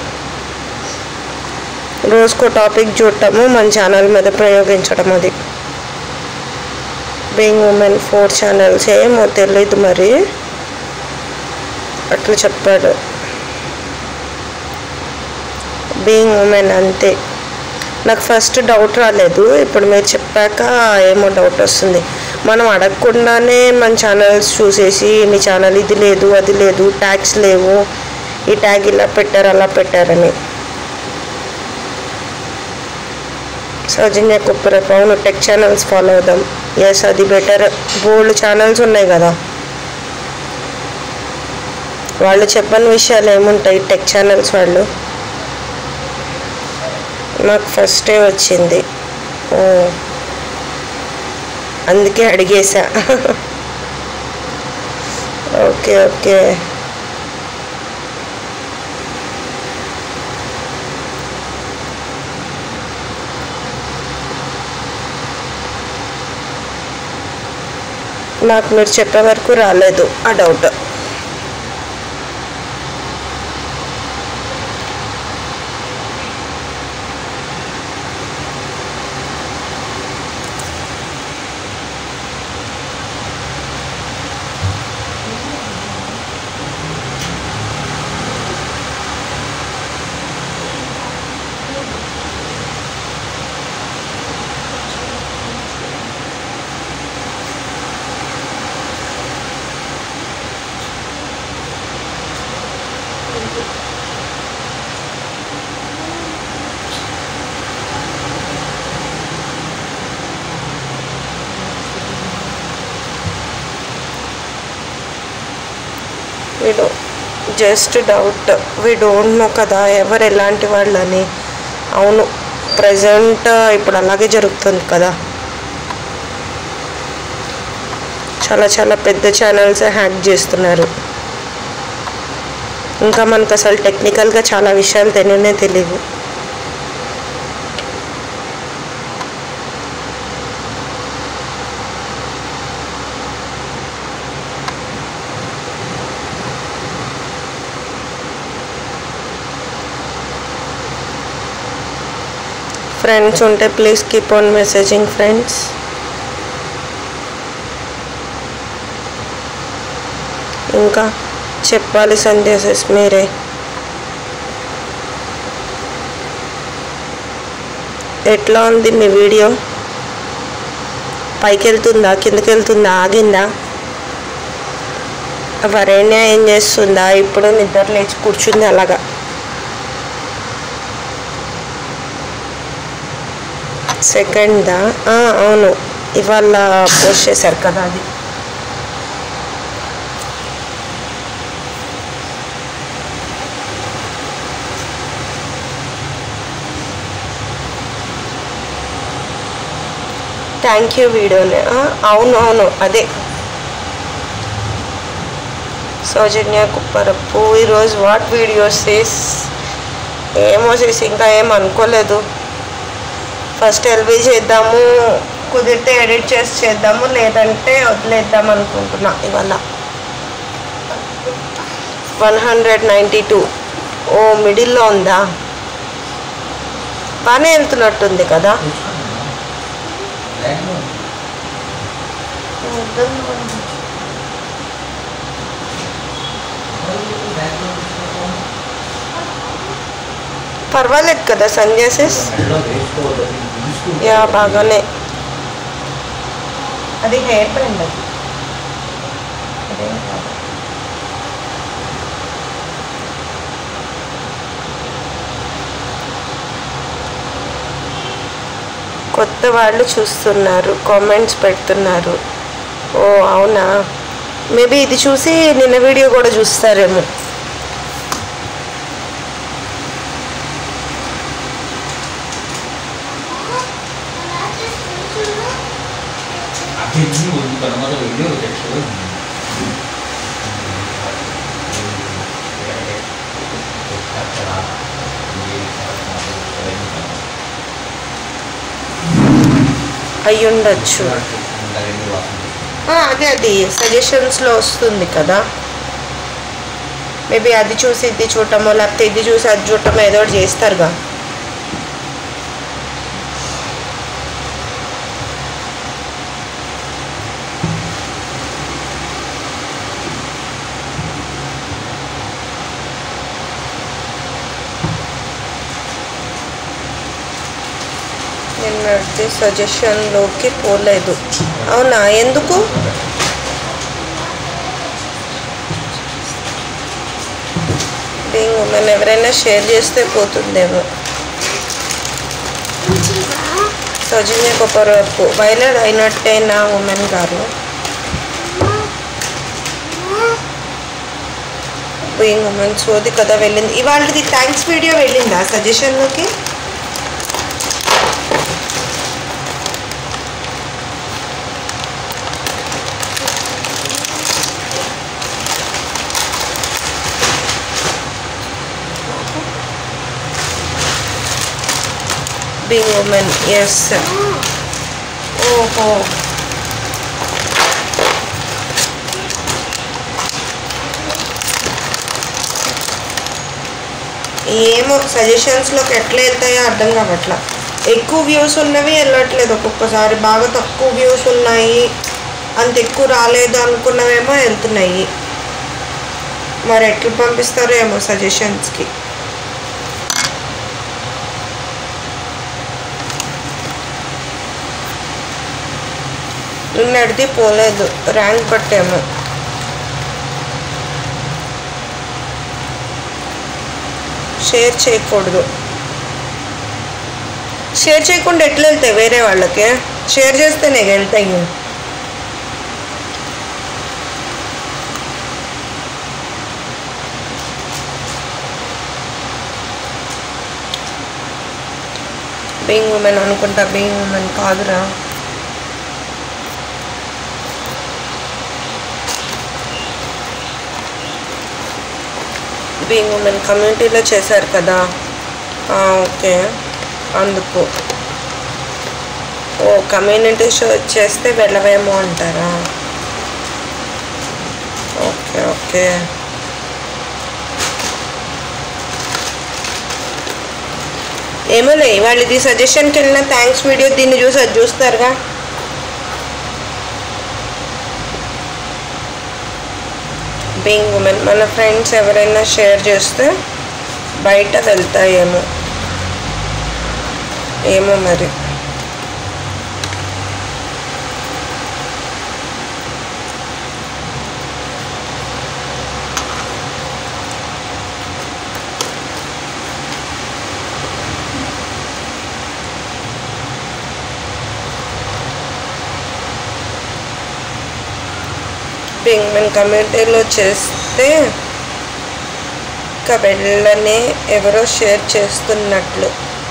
రోజుకో టాపిక్ చూడటము మన ఛానల్ మీద ప్రయోగించడం అది బీయింగ్ ఉమెన్ ఫోర్ ఛానల్స్ ఏమో తెలియదు మరి అట్లా చెప్పాడు బీయింగ్ ఉమెన్ అంతే నాకు ఫస్ట్ డౌట్ రాలేదు ఇప్పుడు మీరు చెప్పాక ఏమో డౌట్ వస్తుంది మనం అడగకుండానే మన ఛానల్స్ చూసేసి మీ ఛానల్ ఇది లేదు అది లేదు ట్యాగ్స్ లేవు ఈ ట్యాగ్ ఇలా పెట్టారు అలా పెట్టారని సౌజన్య కుప్పరపు అవును టెక్ ఛానల్స్ ఫాలో అవుదాం ఎస్ అది బెటర్ బోల్డ్ ఛానల్స్ ఉన్నాయి కదా వాళ్ళు చెప్పని విషయాలు ఏముంటాయి టెక్ ఛానల్స్ వాళ్ళు నాకు ఫస్టే వచ్చింది ఓ అందుకే అడిగేశా ఓకే ఓకే నాకు మీరు చెప్పే వరకు రాలేదు ఆ డౌట్ వీడు just doubt we don't know కదా ఎవరు ఎలాంటి వాళ్ళని అవును ప్రజెంట్ ఇప్పుడు అలాగే జరుగుతుంది కదా చాలా చాలా పెద్ద ఛానల్స్ హ్యాక్ చేస్తున్నారు ఇంకా మనకు అసలు టెక్నికల్గా చాలా విషయాలు తెలియనే తెలియవు ఫ్రెండ్స్ ఉంటే please keep on messaging friends ఇంకా చెప్పాలి సందేశస్ మీరే ఎట్లా ఉంది మీ వీడియో పైకి వెళ్తుందా కిందకి వెళ్తుందా ఆగిందా వరేణ్య ఏం చేస్తుందా ఇప్పుడు నిద్ర లేచి కూర్చుంది అలాగా సెకండ్దా ఆ, అవును ఇవాళ పోస్ట్ చేశారు కదా అది థ్యాంక్ యూ వీడియోనే ఆ, అవును అవును అదే సౌజన్య కుప్పరప్పు ఈరోజు వాట్ వీడియోస్ ఇస్ ఏమో చేసి ఇంకా ఏం అనుకోలేదు ఫస్ట్ ఎల్బీ చేద్దాము కుదిరితే ఎడిట్ చేసి చేద్దాము లేదంటే వదిలేద్దాం అనుకుంటున్నా ఇవాళ వన్ హండ్రెడ్ నైంటీ టూ ఓ మిడిల్లో ఉందా బాగానే వెళ్తున్నట్టుంది కదా పర్వాలేదు కదా సన్యాసిస్ యా బాగానే అది హెయిర్ బ్యాండ్ అది అదేం కాదు. కొత్త వాళ్ళు చూస్తున్నారు కామెంట్స్ పెడుతున్నారు ఓ అవునా మేబీ ఇది చూసి నిన్న వీడియో కూడా చూస్తారేమో అయ్యుండొచ్చు ఆ, అదే అది సజెషన్స్లో వస్తుంది కదా మేబీ అది చూసి ఇది చూడటమో లేకపోతే ఇది చూసి అది చూడటమో ఏదో ఒకటి చేస్తారుగా నిన్నటి సజెషన్లోకి పోలేదు అవునా ఎందుకు బీయింగ్ ఉమెన్ ఎవరైనా షేర్ చేస్తే పోతుందేమో సౌజన్య కొప్పరపు వైలెట్ అయినట్టే నా ఉమెన్ గారు బీయింగ్ ఉమెన్ సోది కదా వెళ్ళింది ఇవాళది థ్యాంక్స్ వీడియో వెళ్ళిందా సజెషన్లోకి being woman yes ఓహో ఏమో సజెషన్స్లోకి ఎట్లా వెళ్తాయో అర్థం కావట్లా ఎక్కువ వ్యూస్ ఉన్నవి వెళ్ళట్లేదు ఒక్కొక్కసారి బాగా తక్కువ వ్యూస్ ఉన్నాయి అంత ఎక్కువ రాలేదు అనుకున్నవేమో వెళ్తున్నాయి మరి ఎట్లా పంపిస్తారో ఏమో సజెషన్స్కి నిన్నటిది పోలేదు ర్యాంక్ పట్టాము షేర్ చేయకూడదు షేర్ చేయకుండా ఎట్లా వెళ్తాయి వేరే వాళ్ళకి షేర్ చేస్తేనే వెళ్తాయి బీయింగ్ ఉమెన్ అనుకుంటా బీయింగ్ ఉమెన్ కాదురా బీయింగ్ ఉమెన్ కమ్యూనిటీలో చేశారు కదా ఆ, ఓకే అందుకు ఓ కమ్యూనిటీ షో చేస్తే వెళ్ళవేమో అంటారా ఓకే ఓకే ఏమోలే వాళ్ళు ఇది సజెషన్కి వెళ్ళిన థ్యాంక్స్ వీడియో దీన్ని చూసి అది చూస్తారుగా బీయింగ్ ఉమెన్ మన ఫ్రెండ్స్ ఎవరైనా షేర్ చేస్తే బయట వెళ్తాయేమో ఏమో మరి బీయింగ్ ఉమెన్ కమ్యూనిటీలో చేస్తే ఇంకా వెళ్ళనే ఎవరో షేర్ చేస్తున్నట్లు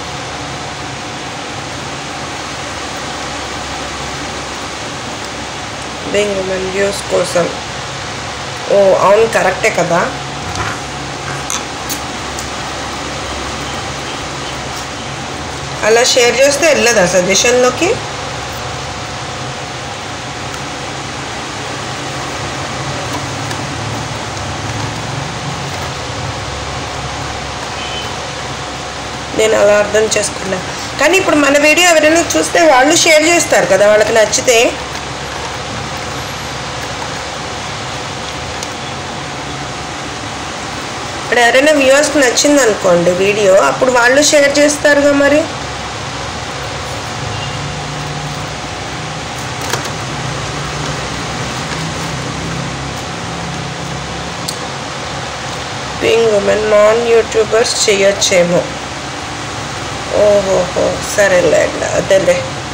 బీయింగ్ ఉమెన్ వ్యూస్ కోసం ఓ అవును కరెక్టే కదా అలా షేర్ చేస్తే వెళ్ళదా సజెషన్లోకి నేను అలా అర్థం చేసుకున్నా కానీ ఇప్పుడు మన వీడియో ఎవరైనా చూస్తే వాళ్ళు షేర్ చేస్తారు కదా వాళ్ళకి నచ్చితే ఇప్పుడు ఎవరైనా వ్యూవర్స్కి నచ్చింది అనుకోండి వీడియో అప్పుడు వాళ్ళు షేర్ చేస్తారుగా మరి బీయింగ్ ఉమెన్ నాన్ యూట్యూబర్స్ చేయొచ్చేమో ఓహోహో సరేలే అదేలే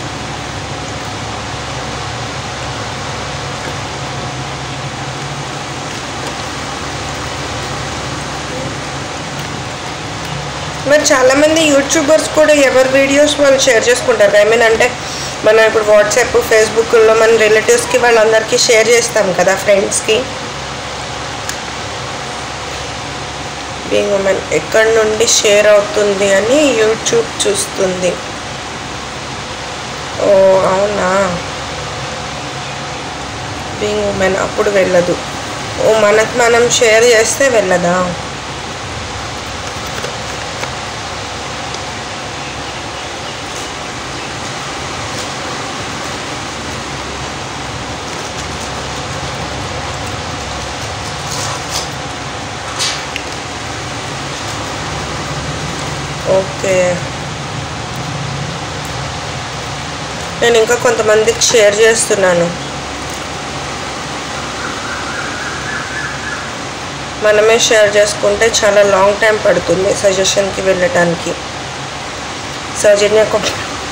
మరి చాలామంది యూట్యూబర్స్ కూడా ఎవరి వీడియోస్ వాళ్ళు షేర్ చేసుకుంటారు ఐ మీన్ అంటే మనం ఇప్పుడు వాట్సాప్ ఫేస్బుక్లో మన రిలేటివ్స్కి వాళ్ళందరికీ షేర్ చేస్తాం కదా ఫ్రెండ్స్కి బీయింగ్ ఉమెన్ ఎక్కడి నుండి షేర్ అవుతుంది అని యూట్యూబ్ చూస్తుంది ఓ అవునా బీయింగ్ ఉమెన్ అప్పుడు వెళ్ళదు ఓ మనకు మనం షేర్ చేస్తే వెళ్ళదా ఓకే నేను ఇంకా కొంతమందికి షేర్ చేస్తున్నాను మనమే షేర్ చేసుకుంటే చాలా లాంగ్ టైం పడుతుంది సజెషన్కి వెళ్ళటానికి సౌజన్య కొ-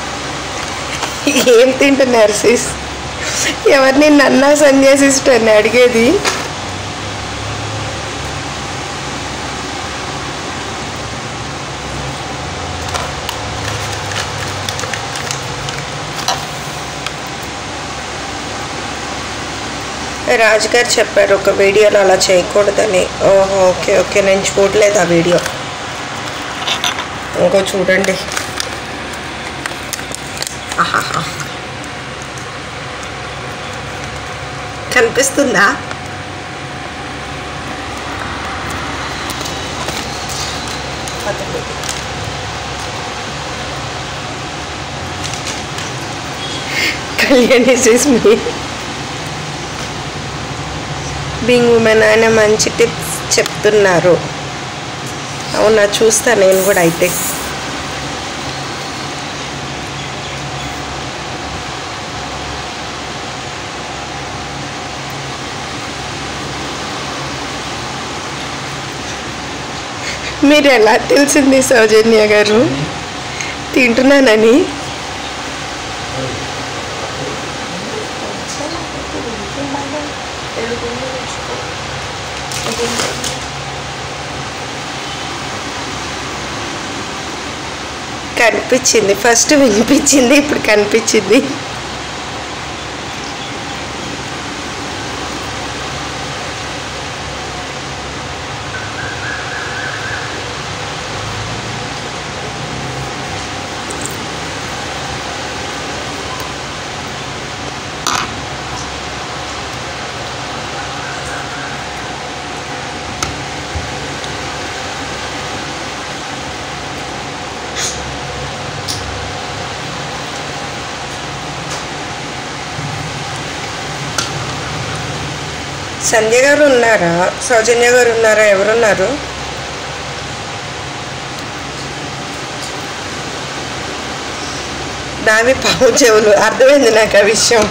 ఏం తింటున్నారు సిస్ ఎవరిని నన్నా సంజయ్ సిస్టర్ని అడిగేది రాజు గారు చెప్పారు ఒక వీడియోలో అలా చేయకూడదని ఓహో ఓకే ఓకే నేను చూడలేదు ఆ వీడియో ఇంకో చూడండి ఆహాహా. కనిపిస్తుందా Kalyani is me being women ఆయన మంచి టిప్స్ చెప్తున్నారు అవునా చూస్తా నేను కూడా అయితే మీరు ఎలా తెలిసింది సౌజన్య గారు తింటున్నానని కనిపించింది ఫస్ట్ వినిపించింది ఇప్పుడు కనిపించింది సంధ్య గారు ఉన్నారా సౌజన్య గారు ఉన్నారా ఎవరున్నారు నావి పాము చెవులు అర్థమైంది నాకు ఆ విషయం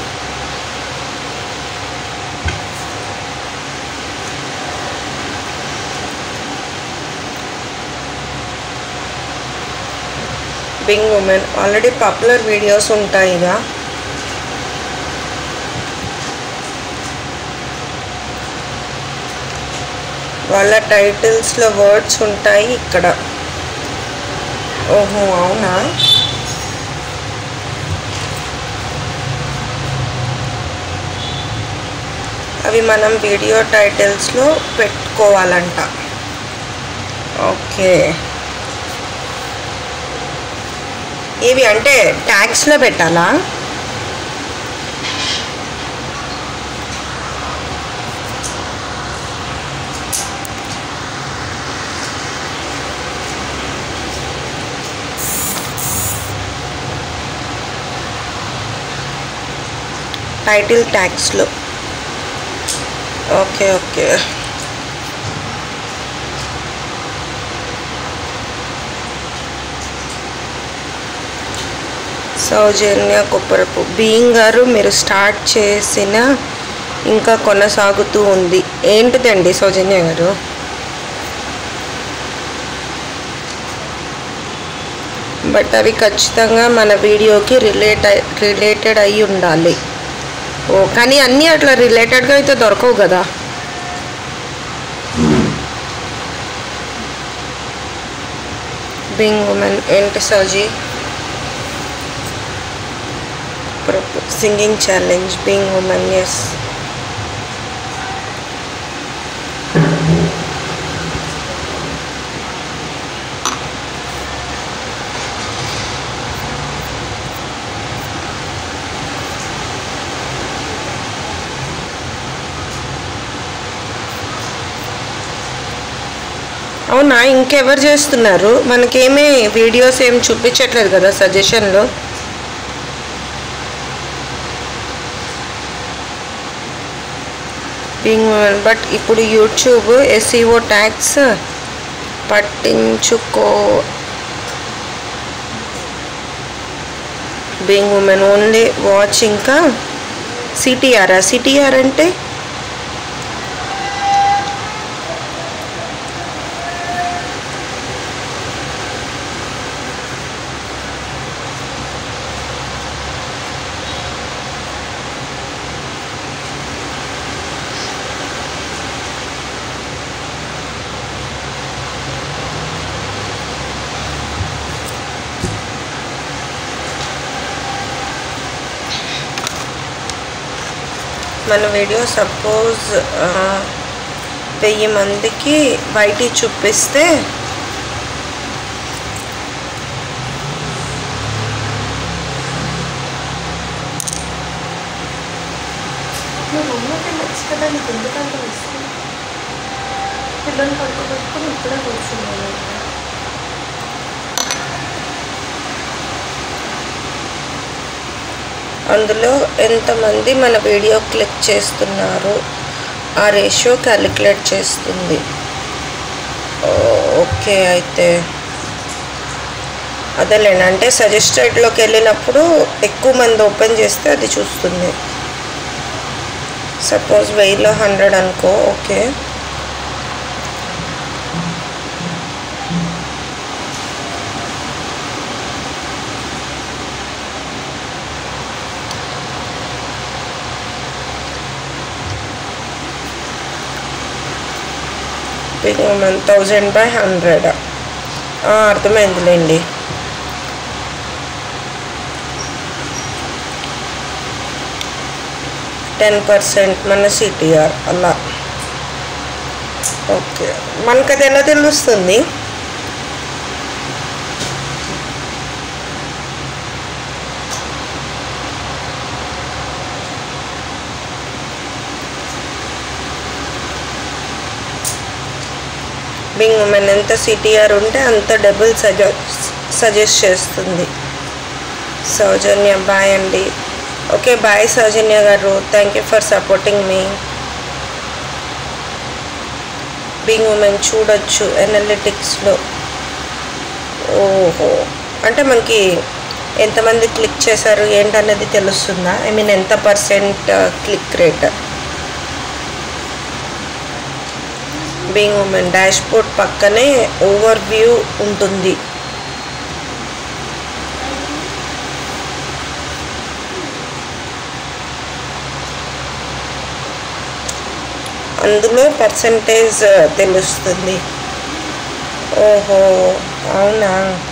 being women already popular videos ఉంటాయిగా వాళ్ళ టైటిల్స్లో వర్డ్స్ ఉంటాయి ఇక్కడ ఓహో అవునా అవి మనం వీడియో టైటిల్స్లో పెట్టుకోవాలంట ఓకే ఇవి అంటే ట్యాక్స్లో పెట్టాలా టైటిల్ ట్యాక్స్లో okay okay Soujanya Kopparapu being గారు మీరు స్టార్ట్ చేసిన ఇంకా కొనసాగుతూ ఉంది ఏంటిదండి సౌజన్య గారు బట్ అవి ఖచ్చితంగా మన వీడియోకి రిలేట్ రిలేటెడ్ అయి ఉండాలి ఓ కానీ అన్నీ అట్లా రిలేటెడ్గా అయితే దొరకవు కదా బీయింగ్ ఉమెన్ ఏంటి Souji singing challenge being women yes అవునా ఇంకెవరు చేస్తున్నారు మనకేమీ వీడియోస్ ఏం చూపించట్లేదు కదా సజెషన్లో బీయింగ్ బట్ ఇప్పుడు యూట్యూబ్ ఎస్ఈఓ ట్యాక్స్ పట్టించుకో బీయింగ్ ఉమెన్ ఓన్లీ వాచ్ ఇంకా సిటీఆర్ సిటీఆర్ అంటే మన వీడియో సపోజ్ వెయ్యి మందికి బయటి చూపిస్తే
నువ్వు అమ్మకి నచ్చి కదా నీకు ఎందుకంత ఇష్టం పిల్లల్ని పడుకోబెట్టుకుని ఇప్పుడే కూర్చున్నాను
అందులో ఎంతమంది మన వీడియో క్లిక్ చేస్తున్నారు ఆ రేషియో క్యాలిక్యులేట్ చేస్తుంది ఓ, ఓకే అయితే అదేలేండి అంటే సజెస్టెడ్లోకి వెళ్ళినప్పుడు ఎక్కువ మంది ఓపెన్ చేస్తే అది చూస్తుంది సపోజ్ వెయ్యిలో హండ్రెడ్ అనుకో okay being women thousand by hundred అర్థమైందిలేండి టెన్ పర్సెంట్ మన సిటీఆర్ అలా ఓకే మనకు అది ఎలా తెలుస్తుంది బింగ్ ఉమెన్ ఎంత సిటీఆర్ ఉంటే అంత డబుల్ సజెస్ట్ సజెస్ట్ చేస్తుంది సౌజన్య బాయ్ అండి ఓకే బాయ్ సౌజన్య గారు థ్యాంక్ యూ ఫర్ సపోర్టింగ్ మీ బింగ్ ఉమెన్ చూడొచ్చు ఎనలిటిక్స్లో ఓహో అంటే మనకి ఎంతమంది క్లిక్ చేశారు ఏంటనేది తెలుస్తుందా ఐ మీన్ ఎంత percent click rate being women dashboard పక్కనే ఓవర్ వ్యూ ఉంటుంది అందులో పర్సంటేజ్ తెలుస్తుంది ఓహో అవునా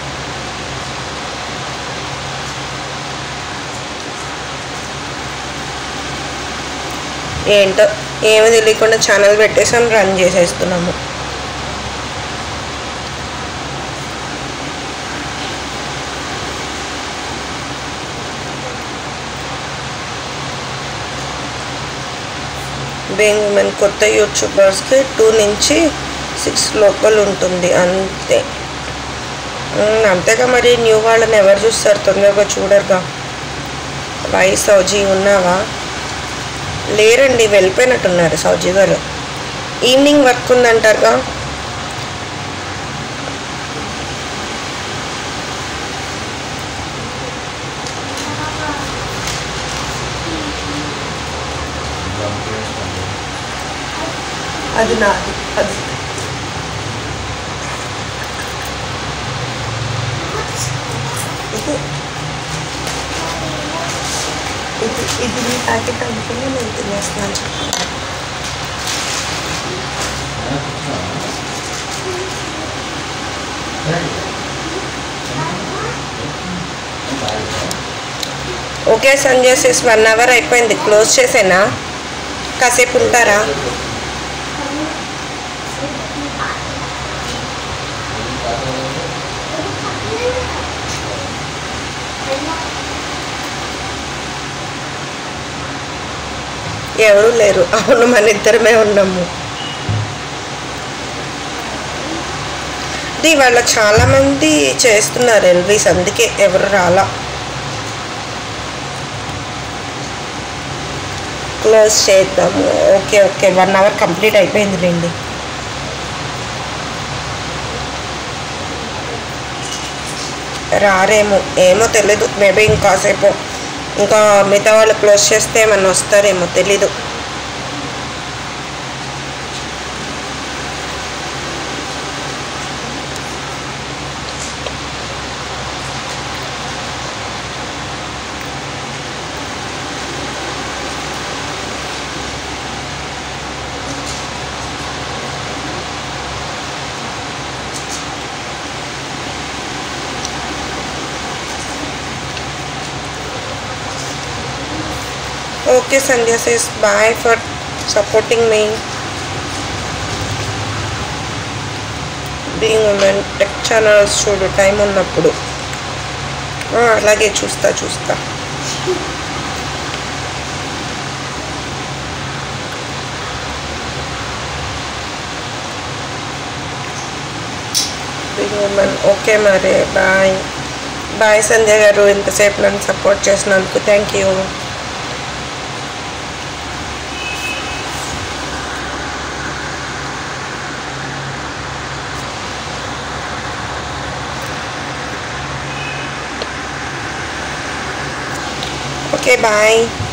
ఏంటో ఏమి తెలియకుండా ఛానల్ పెట్టేసాం రన్ చేసేస్తున్నాము బీయింగ్ ఉమెన్ కొత్త యూట్యూబర్స్కి టూ నుంచి సిక్స్ లోపల ఉంటుంది అంతే ఉమ్, అంతేగా మరి న్యూ వాళ్ళని ఎవరు చూస్తారు తొందరగా చూడరుగా వై సౌజీ ఉన్నావా లేరండి వెళ్ళిపోయినట్టున్నారు సౌజీ గారు ఈవినింగ్ వర్క్ ఉందంటారుగా అది నాది అది ఇది ఇది ఇది నీ ప్యాకెట్ అనుకుని నేను తినేస్తున్నాను ఓకే సంజయ్ సిస్ వన్ అవర్ అయిపోయింది క్లోజ్ చేసేనా కాసేపు ఉంటారా ఎవరు లేరు అవును మన ఇద్దరమే ఉన్నాము ఇది వాళ్ళ చాలా మంది చేస్తున్నారు ఎల్వీస్ అందుకే ఎవరు రాలా క్లోజ్ చేద్దాము okay okay one hour complete అయిపోయింది రండి రారేమో ఏమో తెలీదు మేబీ ఇంకాసేపు ఇంకా మిగతా వాళ్ళు క్లోజ్ చేస్తే ఏమన్నా వస్తారేమో తెలీదు okay Sandhya says bye for supporting మీ బీయింగ్ ఉమెన్ టెక్ ఛానల్స్ చూడు టైం ఉన్నప్పుడు ఆ, అలాగే చూస్తా చూస్తా బీయింగ్ ఉమెన్ ఓకే మరి బాయ్ బాయ్ సంధ్య గారు ఇంతసేపు నన్ను సపోర్ట్ చేసినందుకు థ్యాంక్ యూ Okay, bye.